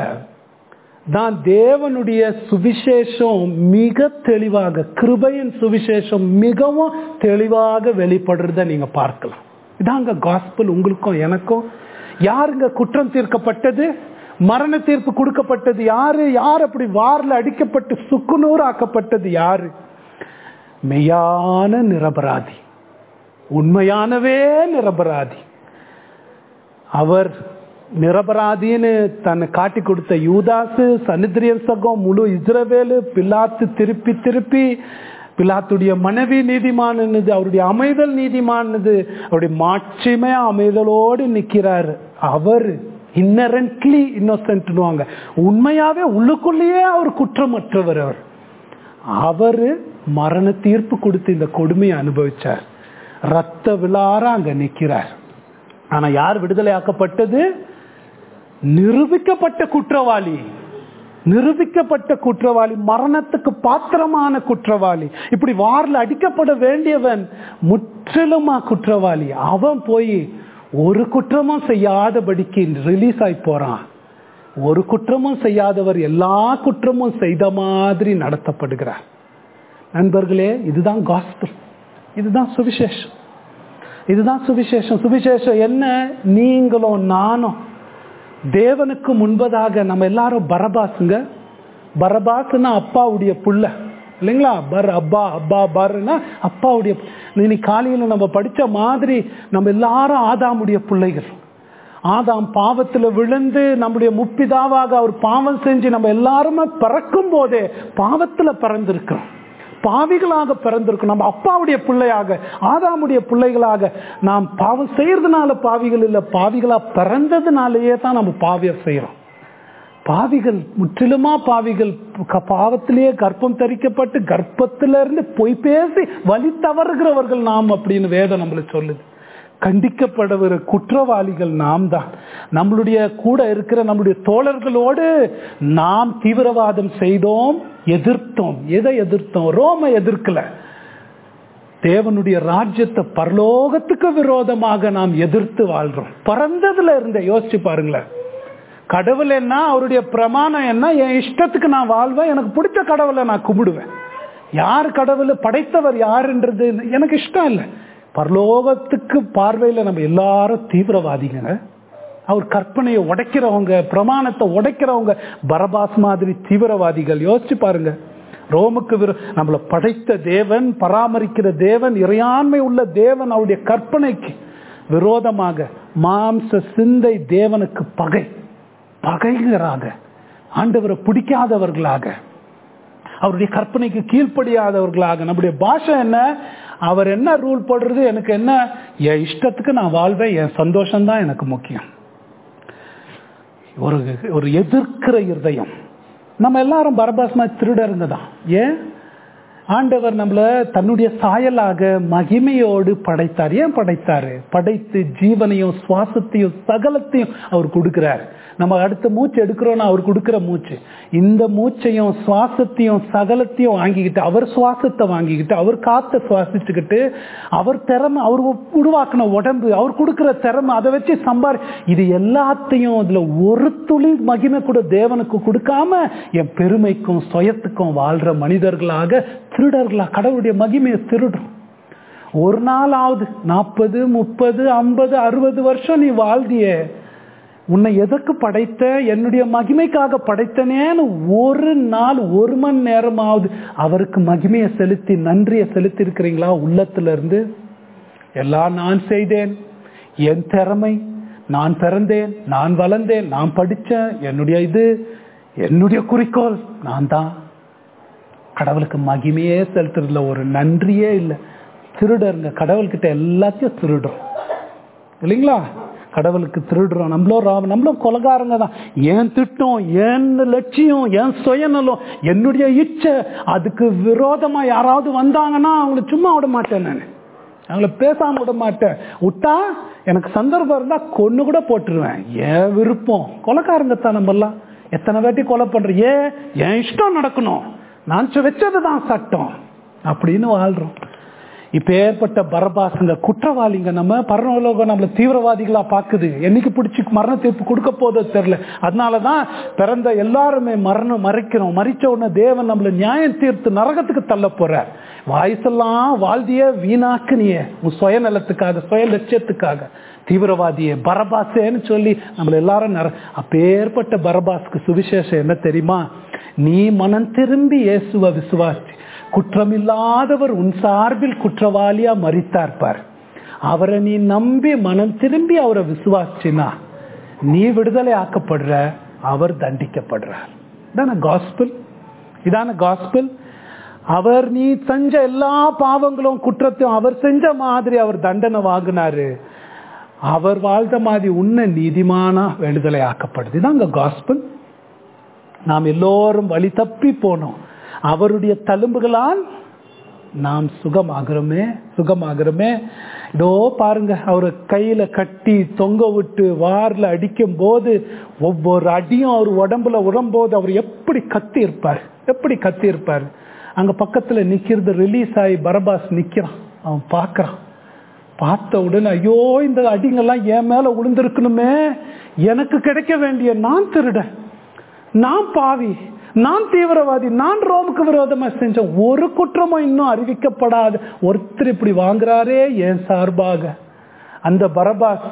தான் தேவனுடைய சுவிசேஷம் மிக தெளிவாக கிருபையின் சுவிசேஷம் மிகவும் தெளிவாக வெளிப்படுறத நீங்க பார்க்கலாம் இதாங்க காஸ்பல் உங்களுக்கும் எனக்கும் யாருங்க குற்றம் தீர்க்கப்பட்டது மரண தீர்ப்பு கொடுக்கப்பட்டது யாரு யார் அப்படி வாரில் அடிக்கப்பட்டு சுக்குநூறு ஆக்கப்பட்டது யாரு மெய்யான நிரபராதி உண்மையானவே நிரபராதி அவர் நிரபராதின்னு தன்னை காட்டி கொடுத்த யூதாசு சனித்திரியன் சகம் முழு இஸ்ரவேலு பிலாத்து திருப்பி திருப்பி பிலாத்துடைய மனைவி நீதிமானது அவருடைய அமைதல் நீதிமானது அவருடைய மாட்சிமை அமைதலோடு நிக்கிறாரு அவர் இன்னரண்ட்லி இன்னோசன்ட்னுவாங்க உண்மையாவே உள்ளுக்குள்ளேயே அவர் குற்றமற்றவர் அவர் அவரு மரண தீர்ப்பு கொடுத்து இந்த கொடுமையை அனுபவிச்சார் ரத்த விழார அங்க நிக்கிறார் ஆனா யார் விடுதலையாக்கப்பட்டது நிரூபிக்கப்பட்ட குற்றவாளி நிரூபிக்கப்பட்ட குற்றவாளி மரணத்துக்கு பாத்திரமான குற்றவாளி இப்படி வாரில் அடிக்கப்பட வேண்டியவன் முற்றிலுமா குற்றவாளி அவன் போய் ஒரு குற்றமும் செய்யாதபடிக்கு ரிலீஸ் ஆகி போறான் ஒரு குற்றமும் செய்யாதவர் எல்லா குற்றமும் செய்த மாதிரி நடத்தப்படுகிறார் நண்பர்களே இதுதான் காஸ்பல் இதுதான் சுவிசேஷம் இதுதான் சுவிசேஷம் சுவிசேஷம் என்ன நீங்களும் நானும் தேவனுக்கு முன்பதாக நம்ம எல்லாரும் பரபாசுங்க பரபாசுன்னா அப்பாவுடைய புள்ள இல்லைங்களா பர் அப்பா அப்பா பர்னா அப்பாவுடைய இன்னைக்கு காலையில் நம்ம படித்த மாதிரி நம்ம எல்லாரும் ஆதாமுடைய பிள்ளைகள் ஆதாம் பாவத்தில் விழுந்து நம்முடைய முப்பிதாவாக அவர் பாவம் செஞ்சு நம்ம எல்லாருமே பிறக்கும் போதே பாவத்தில் பிறந்திருக்கிறோம் பாவிகளாக பிறந்திருக்கும் நம்ம அப்பாவுடைய பிள்ளையாக ஆதாமுடைய பிள்ளைகளாக நாம் பாவம் செய்யறதுனால பாவிகள் இல்லை பாவிகளா பிறந்ததுனாலேயே தான் நம்ம பாவிய செய்யறோம் பாவிகள் முற்றிலுமா பாவிகள் பாவத்திலேயே கர்ப்பம் தரிக்கப்பட்டு கர்ப்பத்திலிருந்து பொய் பேசி வழி தவறுகிறவர்கள் நாம் அப்படின்னு வேதம் நம்மள சொல்லுது கண்டிக்கப்படுகிற குற்றவாளிகள் நாம் தான் நம்மளுடைய கூட இருக்கிற நம்மளுடைய தோழர்களோடு நாம் தீவிரவாதம் செய்தோம் எதிர்த்தோம் எதை எதிர்த்தோம் ரோம எதிர்க்கல தேவனுடைய ராஜ்யத்தை பரலோகத்துக்கு விரோதமாக நாம் எதிர்த்து வாழ்றோம் பிறந்ததுல இருந்த யோசிச்சு பாருங்களேன் கடவுள் என்ன அவருடைய பிரமாணம் என்ன என் இஷ்டத்துக்கு நான் வாழ்வேன் எனக்கு பிடிச்ச கடவுளை நான் கும்பிடுவேன் யார் கடவுள் படைத்தவர் யாருன்றது எனக்கு இஷ்டம் இல்லை பரலோகத்துக்கு பார்வையில் நம்ம எல்லாரும் தீவிரவாதிங்க அவர் கற்பனையை உடைக்கிறவங்க பிரமாணத்தை உடைக்கிறவங்க பரபாஸ் மாதிரி தீவிரவாதிகள் யோசிச்சு பாருங்க ரோமுக்கு விரோ நம்மளை படைத்த தேவன் பராமரிக்கிற தேவன் இறையாண்மை உள்ள தேவன் அவருடைய கற்பனைக்கு விரோதமாக மாம்ச சிந்தை தேவனுக்கு பகை பகைகராக ஆண்டவரை பிடிக்காதவர்களாக அவருடைய கற்பனைக்கு கீழ்ப்படியாதவர்களாக நம்முடைய பாஷை என்ன அவர் என்ன ரூல் போடுறது எனக்கு என்ன என் இஷ்டத்துக்கு நான் வாழ்வேன் என் சந்தோஷம் தான் எனக்கு முக்கியம் ஒரு ஒரு எதிர்க்கிற இருதயம் நம்ம எல்லாரும் பரபாசமா திருடருங்க தான் ஏன் ஆண்டவர் நம்மள தன்னுடைய சாயலாக மகிமையோடு படைத்தார் ஏன் படைத்தாரு படைத்து ஜீவனையும் சுவாசத்தையும் சகலத்தையும் அவர் கொடுக்கிறார் நம்ம அடுத்த மூச்சு எடுக்கிறோம்னா அவர் கொடுக்கிற மூச்சு இந்த மூச்சையும் சுவாசத்தையும் சகலத்தையும் வாங்கிக்கிட்டு அவர் சுவாசத்தை வாங்கிக்கிட்டு அவர் காத்த சுவாசிச்சுக்கிட்டு அவர் திறமை அவர் உருவாக்கின உடம்பு அவர் கொடுக்கிற திறமை அதை வச்சு சம்பாரி இது எல்லாத்தையும் அதுல ஒரு துளி மகிமை கூட தேவனுக்கு கொடுக்காம என் பெருமைக்கும் சுயத்துக்கும் வாழ்ற மனிதர்களாக திருடர்களா கடவுளுடைய மகிமையை திருடுறோம் ஒரு நாளாவது நாற்பது முப்பது ஐம்பது அறுபது வருஷம் நீ வாழ்ந்திய உன்னை எதற்கு படைத்த என்னுடைய மகிமைக்காக படைத்தனேன்னு ஒரு நாள் ஒரு மணி நேரமாவது அவருக்கு மகிமையை செலுத்தி நன்றியை செலுத்தி இருக்கிறீங்களா உள்ளத்துல இருந்து எல்லாம் நான் செய்தேன் என் திறமை நான் பிறந்தேன் நான் வளர்ந்தேன் நான் படித்தேன் என்னுடைய இது என்னுடைய குறிக்கோள் நான் தான் கடவுளுக்கு மகிமையே செலுத்துறதுல ஒரு நன்றியே இல்லை திருடருங்க கடவுள்கிட்ட எல்லாத்தையும் திருடுறோம் இல்லைங்களா கடவுளுக்கு திருடுறோம் நம்மளும் நம்மளும் கொலகாரங்க தான் ஏன் திட்டம் என் லட்சியம் என் சுயநலம் என்னுடைய இச்சை அதுக்கு விரோதமா யாராவது வந்தாங்கன்னா அவங்கள சும்மா விட மாட்டேன் நான் அவங்கள பேசாம விட மாட்டேன் விட்டா எனக்கு சந்தர்ப்பம் இருந்தா கொன்னு கூட போட்டுருவேன் ஏன் விருப்பம் கொலைக்காரங்க தான் நம்மெல்லாம் எத்தனை வாட்டி கொலை பண்ற ஏன் என் இஷ்டம் நடக்கணும் நான் வச்சதுதான் சட்டம் அப்படின்னு வாழ்றோம் இப்ப ஏற்பட்ட பரபாசங்க குற்றவாளிங்க நம்ம பரலோகம் நம்மள தீவிரவாதிகளா பாக்குது என்னைக்கு பிடிச்சி மரண தீர்ப்பு கொடுக்க போதோ தெரியல அதனாலதான் பிறந்த எல்லாருமே மரணம் மறைக்கிறோம் மறிச்ச உடனே தேவன் நம்மள நியாயம் தீர்த்து நரகத்துக்கு தள்ள போறார் வாய்ஸெல்லாம் வாழ்ந்திய வீணாக்குனிய உன் சுயநலத்துக்காக சுய லட்சியத்துக்காக தீவிரவாதியே பரபாசேன்னு சொல்லி நம்மள எல்லாரும் நர அப்பேற்பட்ட பரபாஸ்க்கு சுவிசேஷம் என்ன தெரியுமா நீ மனம் திரும்பி இயேசுவ விசுவாசி குற்றமில்லாதவர் உன் சார்பில் குற்றவாளியா மறித்தார் பார் அவரை நீ நம்பி மனம் திரும்பி அவரை விசுவாசினா நீ விடுதலை ஆக்கப்படுற அவர் தண்டிக்கப்படுறார் இதான காஸ்பிள் இதான காஸ்பிள் அவர் நீ செஞ்ச எல்லா பாவங்களும் குற்றத்தையும் அவர் செஞ்ச மாதிரி அவர் தண்டனை வாங்கினாரு அவர் வாழ்ந்த மாதிரி உன்ன நீதிமானா விடுதலை ஆக்கப்படுது இதாங்க காஸ்பிள் நாம் எல்லோரும் வழி தப்பி போனோம் அவருடைய தழும்புகளால் நாம் சுகமாகிறோமே சுகமாகிறோமே இதோ பாருங்க அவரை கையில கட்டி தொங்க விட்டு வாரில் அடிக்கும் போது ஒவ்வொரு அடியும் அவர் உடம்புல உடம்போது அவர் எப்படி கத்தி இருப்பார் எப்படி கத்தி இருப்பார் அங்க பக்கத்துல நிக்கிறது ரிலீஸ் ஆகி பரபாஸ் நிக்கிறான் அவன் பார்க்கறான் பார்த்த உடனே ஐயோ இந்த அடிங்கெல்லாம் என் மேல விழுந்திருக்கணுமே எனக்கு கிடைக்க வேண்டிய நான் திருடன் நான் பாவி நான் தீவிரவாதி நான் ரோமுக்கு விரோதமா செஞ்சேன் ஒரு குற்றமும் இன்னும் அறிவிக்கப்படாது ஒருத்தர் இப்படி வாங்குறாரே என் சார்பாக அந்த பரபாஸ்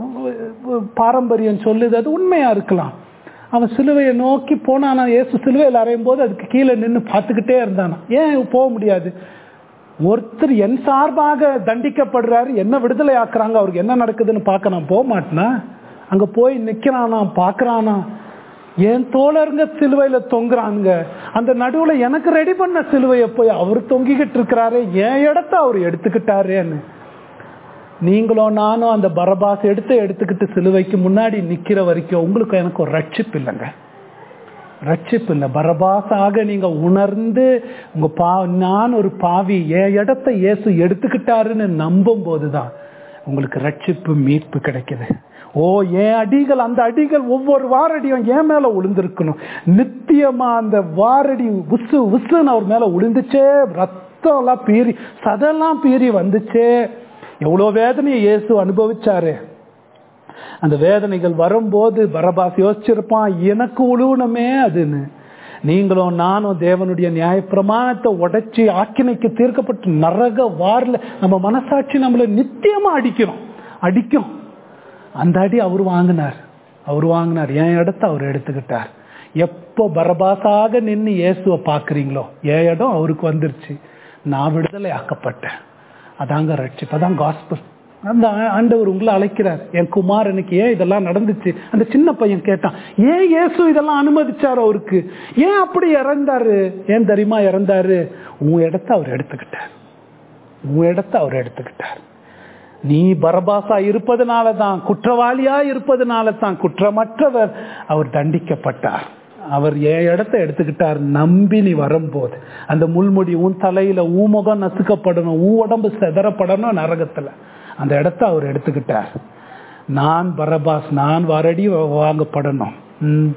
பாரம்பரியம் சொல்லுது அது உண்மையா இருக்கலாம் அவன் சிலுவையை நோக்கி போனானா இயேசு சிலுவையில் அறையும் போது அதுக்கு கீழே நின்று பார்த்துக்கிட்டே இருந்தானா ஏன் போக முடியாது ஒருத்தர் என் சார்பாக தண்டிக்கப்படுறாரு என்ன விடுதலை ஆக்குறாங்க அவருக்கு என்ன நடக்குதுன்னு பார்க்க நான் போக மாட்டேனா அங்க போய் நிக்கிறானா பாக்குறானா என் தோழருங்க சிலுவையில தொங்குறாங்க அந்த நடுவுல எனக்கு ரெடி பண்ண சிலுவையை போய் அவர் தொங்கிக்கிட்டு இருக்கிறாரு என் இடத்த அவர் எடுத்துக்கிட்டாரேன்னு நீங்களும் நானும் அந்த பரபாஸ் எடுத்து எடுத்துக்கிட்டு சிலுவைக்கு முன்னாடி நிக்கிற வரைக்கும் உங்களுக்கு எனக்கு ஒரு ரட்சிப்பு இல்லைங்க ரட்சிப்பு இல்லை பரபாசாக நீங்க உணர்ந்து உங்க பா நான் ஒரு பாவி என் இடத்த இயேசு எடுத்துக்கிட்டாருன்னு நம்பும் போதுதான் உங்களுக்கு ரட்சிப்பு மீட்பு கிடைக்குது ஓ என் அடிகள் அந்த அடிகள் ஒவ்வொரு வாரடியும் என் மேல விழுந்திருக்கணும் நித்தியமா அந்த வாரடி உசு உசுன்னு அவர் மேல விழுந்துச்சே ரத்தம் எல்லாம் பீறி சதெல்லாம் பீறி வந்துச்சே எவ்வளவு வேதனையை இயேசு அனுபவிச்சாரு அந்த வேதனைகள் வரும்போது பரபாஸ் யோசிச்சிருப்பான் எனக்கு உழுவணுமே அதுன்னு நீங்களும் நானும் தேவனுடைய நியாயப்பிரமாணத்தை உடைச்சி ஆக்கினைக்கு தீர்க்கப்பட்டு நரக வாரில் நம்ம மனசாட்சி நம்மளை நித்தியமா அடிக்கிறோம் அடிக்கும் அந்த அடி அவர் வாங்கினார் அவர் வாங்கினார் என் இடத்த அவர் எடுத்துக்கிட்டார் எப்போ பரபாசாக நின்று இயேசுவை பார்க்குறீங்களோ என் இடம் அவருக்கு வந்துருச்சு நான் விடுதலை ஆக்கப்பட்டேன் அதாங்க ரட்சிப்பு அதான் காஸ்பல் அந்த ஆண்டவர் உங்களை அழைக்கிறார் என் குமாரனுக்கு ஏன் இதெல்லாம் நடந்துச்சு அந்த சின்ன பையன் கேட்டான் ஏன் இயேசு இதெல்லாம் அனுமதிச்சார் அவருக்கு ஏன் அப்படி இறந்தாரு ஏன் தெரியுமா இறந்தாரு உன் இடத்த அவர் எடுத்துக்கிட்டார் உன் இடத்த அவர் எடுத்துக்கிட்டார் நீ பரபாசா இருப்பதனால தான் குற்றவாளியா இருப்பதனால தான் குற்றமற்றவர் அவர் தண்டிக்கப்பட்டார் அவர் என் இடத்த எடுத்துக்கிட்டார் நம்பி நீ வரும்போது அந்த முள்முடி உன் தலையில ஊ முகம் நசுக்கப்படணும் ஊ உடம்பு செதறப்படணும் நரகத்துல அந்த இடத்த அவர் எடுத்துக்கிட்டார் நான் பரபாஸ் நான் வரடி வாங்கப்படணும் ம்.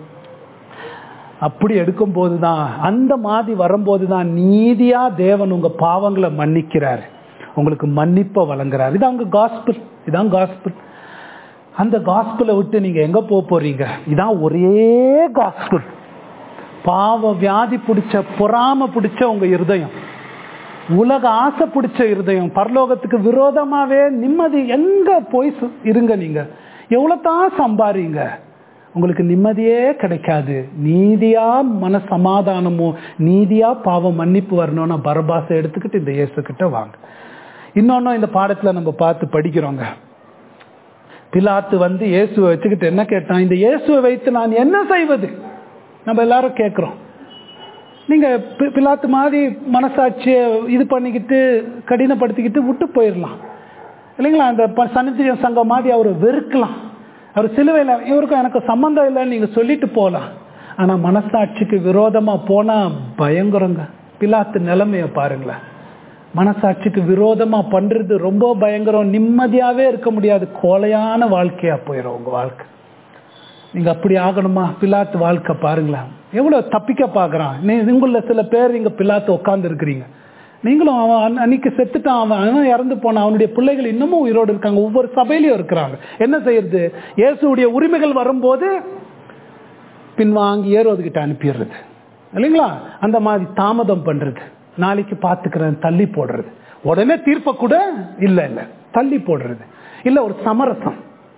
அப்படி எடுக்கும் போதுதான் அந்த மாதிரி வரும்போது தான் நீதியா தேவன் உங்க பாவங்களை மன்னிக்கிறார் உங்களுக்கு மன்னிப்பை வழங்குறார் இதான் உங்க காஸ்பிள் இதான் காஸ்பிள் அந்த காஸ்பிளை விட்டு நீங்க எங்க போக போறீங்க இதான் ஒரே காஸ்பிள் பாவ வியாதி பிடிச்ச பொறாம பிடிச்ச உங்க இருதயம் உலக ஆசை பிடிச்ச இருதயம் பரலோகத்துக்கு விரோதமாவே நிம்மதி எங்க போய் சு- இருங்க நீங்க எவ்வளவு தான் சம்பாரிங்க உங்களுக்கு நிம்மதியே கிடைக்காது நீதியா மன சமாதானமும் நீதியா பாவம் மன்னிப்பு வரணும்னா பரபாசை எடுத்துக்கிட்டு இந்த இயேசு கிட்ட வாங்க இன்னொன்னும் இந்த பாடத்துல நம்ம பார்த்து படிக்கிறோங்க பிலாத்து வந்து இயேசுவை வச்சுக்கிட்டு என்ன கேட்டான் இந்த இயேசுவை வைத்து நான் என்ன செய்வது நம்ம எல்லாரும் கேட்கிறோம் நீங்க பி- பிலாத்து மாதிரி மனசாட்சியை இது பண்ணிக்கிட்டு கடினப்படுத்திக்கிட்டு விட்டு போயிடலாம் இல்லைங்களா அந்த ப- சன்னிதிரியம் சங்கம் மாதிரி அவரை வெறுக்கலாம் அவர் சிலுவையில் இவருக்கும் எனக்கு சம்மந்தம் இல்லைன்னு நீங்க சொல்லிட்டு போகலாம் ஆனா மனசாட்சிக்கு விரோதமா போனா பயங்கரங்க பிலாத்து நிலைமைய பாருங்களேன் மனசாட்சிக்கு விரோதமா பண்றது ரொம்ப பயங்கரம் நிம்மதியாவே இருக்க முடியாது கோலையான வாழ்க்கையா போயிடும் உங்க வாழ்க்கை நீங்க அப்படி ஆகணுமா பிலாத்து வாழ்க்கை பாருங்களேன் எவ்வளவு தப்பிக்க பாக்குறான் நீ உங்கள சில பேர் இங்க பிலாத்து உட்கார்ந்து இருக்கிறீங்க நீங்களும் அவன் அன்ன- அன்னைக்கு செத்துட்டான் அவன் அவன் இறந்து போனான் அவனுடைய பிள்ளைகள் இன்னமும் உயிரோடு இருக்காங்க ஒவ்வொரு சபையிலையும் இருக்கிறாங்க என்ன செய்யறது இயேசுடைய உரிமைகள் வரும்போது பின்வாங்கி ஏறுவதுகிட்ட அனுப்பிடுறது இல்லைங்களா அந்த மாதிரி தாமதம் பண்றது நாளைக்கு பார்த்துக்கிறேன் தள்ளி போடுறது உடனே தீர்ப்ப கூட இல்ல இல்ல தள்ளி போடுறது இல்ல ஒரு சமரசம்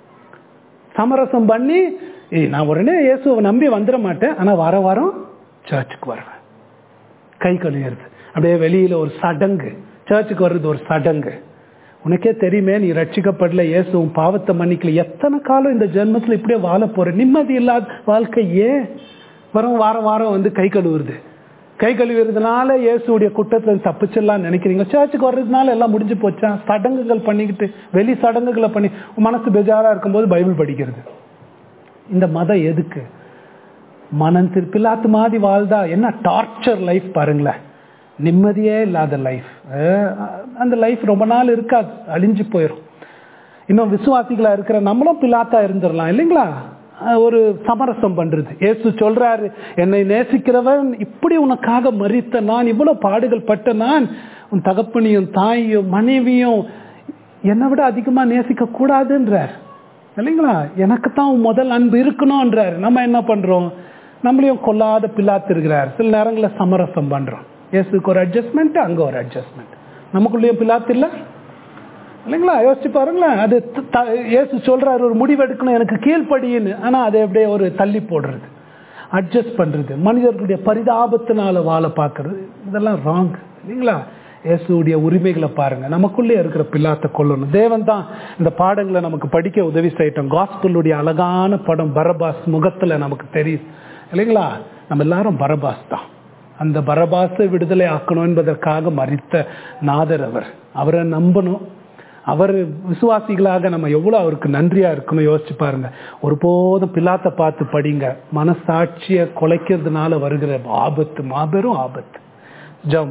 சமரசம் பண்ணி ஏய் நான் உடனே இயேசுவை நம்பி வந்துட மாட்டேன் ஆனா வார வாரம் சர்ச்சுக்கு வருவேன் கை கழுவுறது அப்படியே வெளியில ஒரு சடங்கு சர்ச்சுக்கு வர்றது ஒரு சடங்கு உனக்கே தெரியுமே நீ ரட்சிக்கப்படல இயேசு உன் பாவத்தை மன்னிக்கல எத்தனை காலம் இந்த ஜென்மத்துல இப்படியே வாழ போற நிம்மதி இல்லாத வாழ்க்கை ஏன் வரும் வாரம் வாரம் வந்து கை கழுவுறது கை கழுவுறதுனால இயேசுடைய குற்றத்துல தப்பிச்சிடலாம் நினைக்கிறீங்க சர்ச்சுக்கு வர்றதுனால எல்லாம் முடிஞ்சு போச்சா சடங்குகள் பண்ணிக்கிட்டு வெளி சடங்குகளை பண்ணி உன் மனசு பெஜாரா இருக்கும்போது பைபிள் படிக்கிறது இந்த மதம் எதுக்கு மனம் திருப்பில்லாத்து மாதிரி வாழ்தா என்ன டார்ச்சர் லைஃப் பாருங்களேன் நிம்மதியே இல்லாத லைஃப் அந்த லைஃப் ரொம்ப நாள் இருக்காது அழிஞ்சு போயிடும் இன்னும் விசுவாசிகளா இருக்கிற நம்மளும் பிலாத்தா இருந்துடலாம் இல்லைங்களா அஹ் ஒரு சமரசம் பண்றது இயேசு சொல்றாரு என்னை நேசிக்கிறவன் இப்படி உனக்காக மறித்த நான் இவ்வளவு பாடுகள் பட்ட நான் உன் தகப்பனையும் தாயையும் மனைவியும் என்னை விட அதிகமா நேசிக்க கூடாதுன்றார் இல்லைங்களா எனக்கு தான் முதல் அன்பு இருக்கணும்ன்றார் நம்ம என்ன பண்றோம் நம்மளையும் கொல்லாத பிள்ளாத்து இருக்கிறார் சில நேரங்களில் சமரசம் பண்றோம் இயேசுக்கு ஒரு அட்ஜஸ்ட்மெண்ட் அங்க ஒரு அட்ஜஸ்ட்மெண்ட் நமக்குள்ளேயும் பிள்ளாத்து இல்லை இல்லைங்களா யோசிச்சு பாருங்களேன் அது த- த- இயேசு சொல்றாரு ஒரு முடிவு எடுக்கணும் எனக்கு கீழ்ப்படின்னு ஆனா அதை அப்படியே ஒரு தள்ளி போடுறது அட்ஜஸ்ட் பண்றது மனிதர்களுடைய பரிதாபத்தினால வாழ பார்க்கறது இதெல்லாம் ராங் இல்லைங்களா இயேசுடைய உரிமைகளை பாருங்க நமக்குள்ளே இருக்கிற பிள்ளாத்தை கொள்ளணும் தேவன் தான் இந்த பாடங்களை நமக்கு படிக்க உதவி செய்யட்டும் காஸ்பலுடைய அழகான படம் பரபாஸ் முகத்துல நமக்கு தெரியுது இல்லைங்களா நம்ம எல்லாரும் பரபாஸ் தான் அந்த பரபாசை விடுதலை ஆக்கணும் என்பதற்காக மறித்த நாதர் அவர் அவரை நம்பணும் அவர் விசுவாசிகளாக நம்ம எவ்வளவு அவருக்கு நன்றியா இருக்கணும் யோசிச்சு பாருங்க ஒருபோதும் பிலாத்தை பார்த்து படிங்க மனசாட்சியை குலைக்கிறதுனால வருகிற ஆபத்து மாபெரும் ஆபத்து ஜம்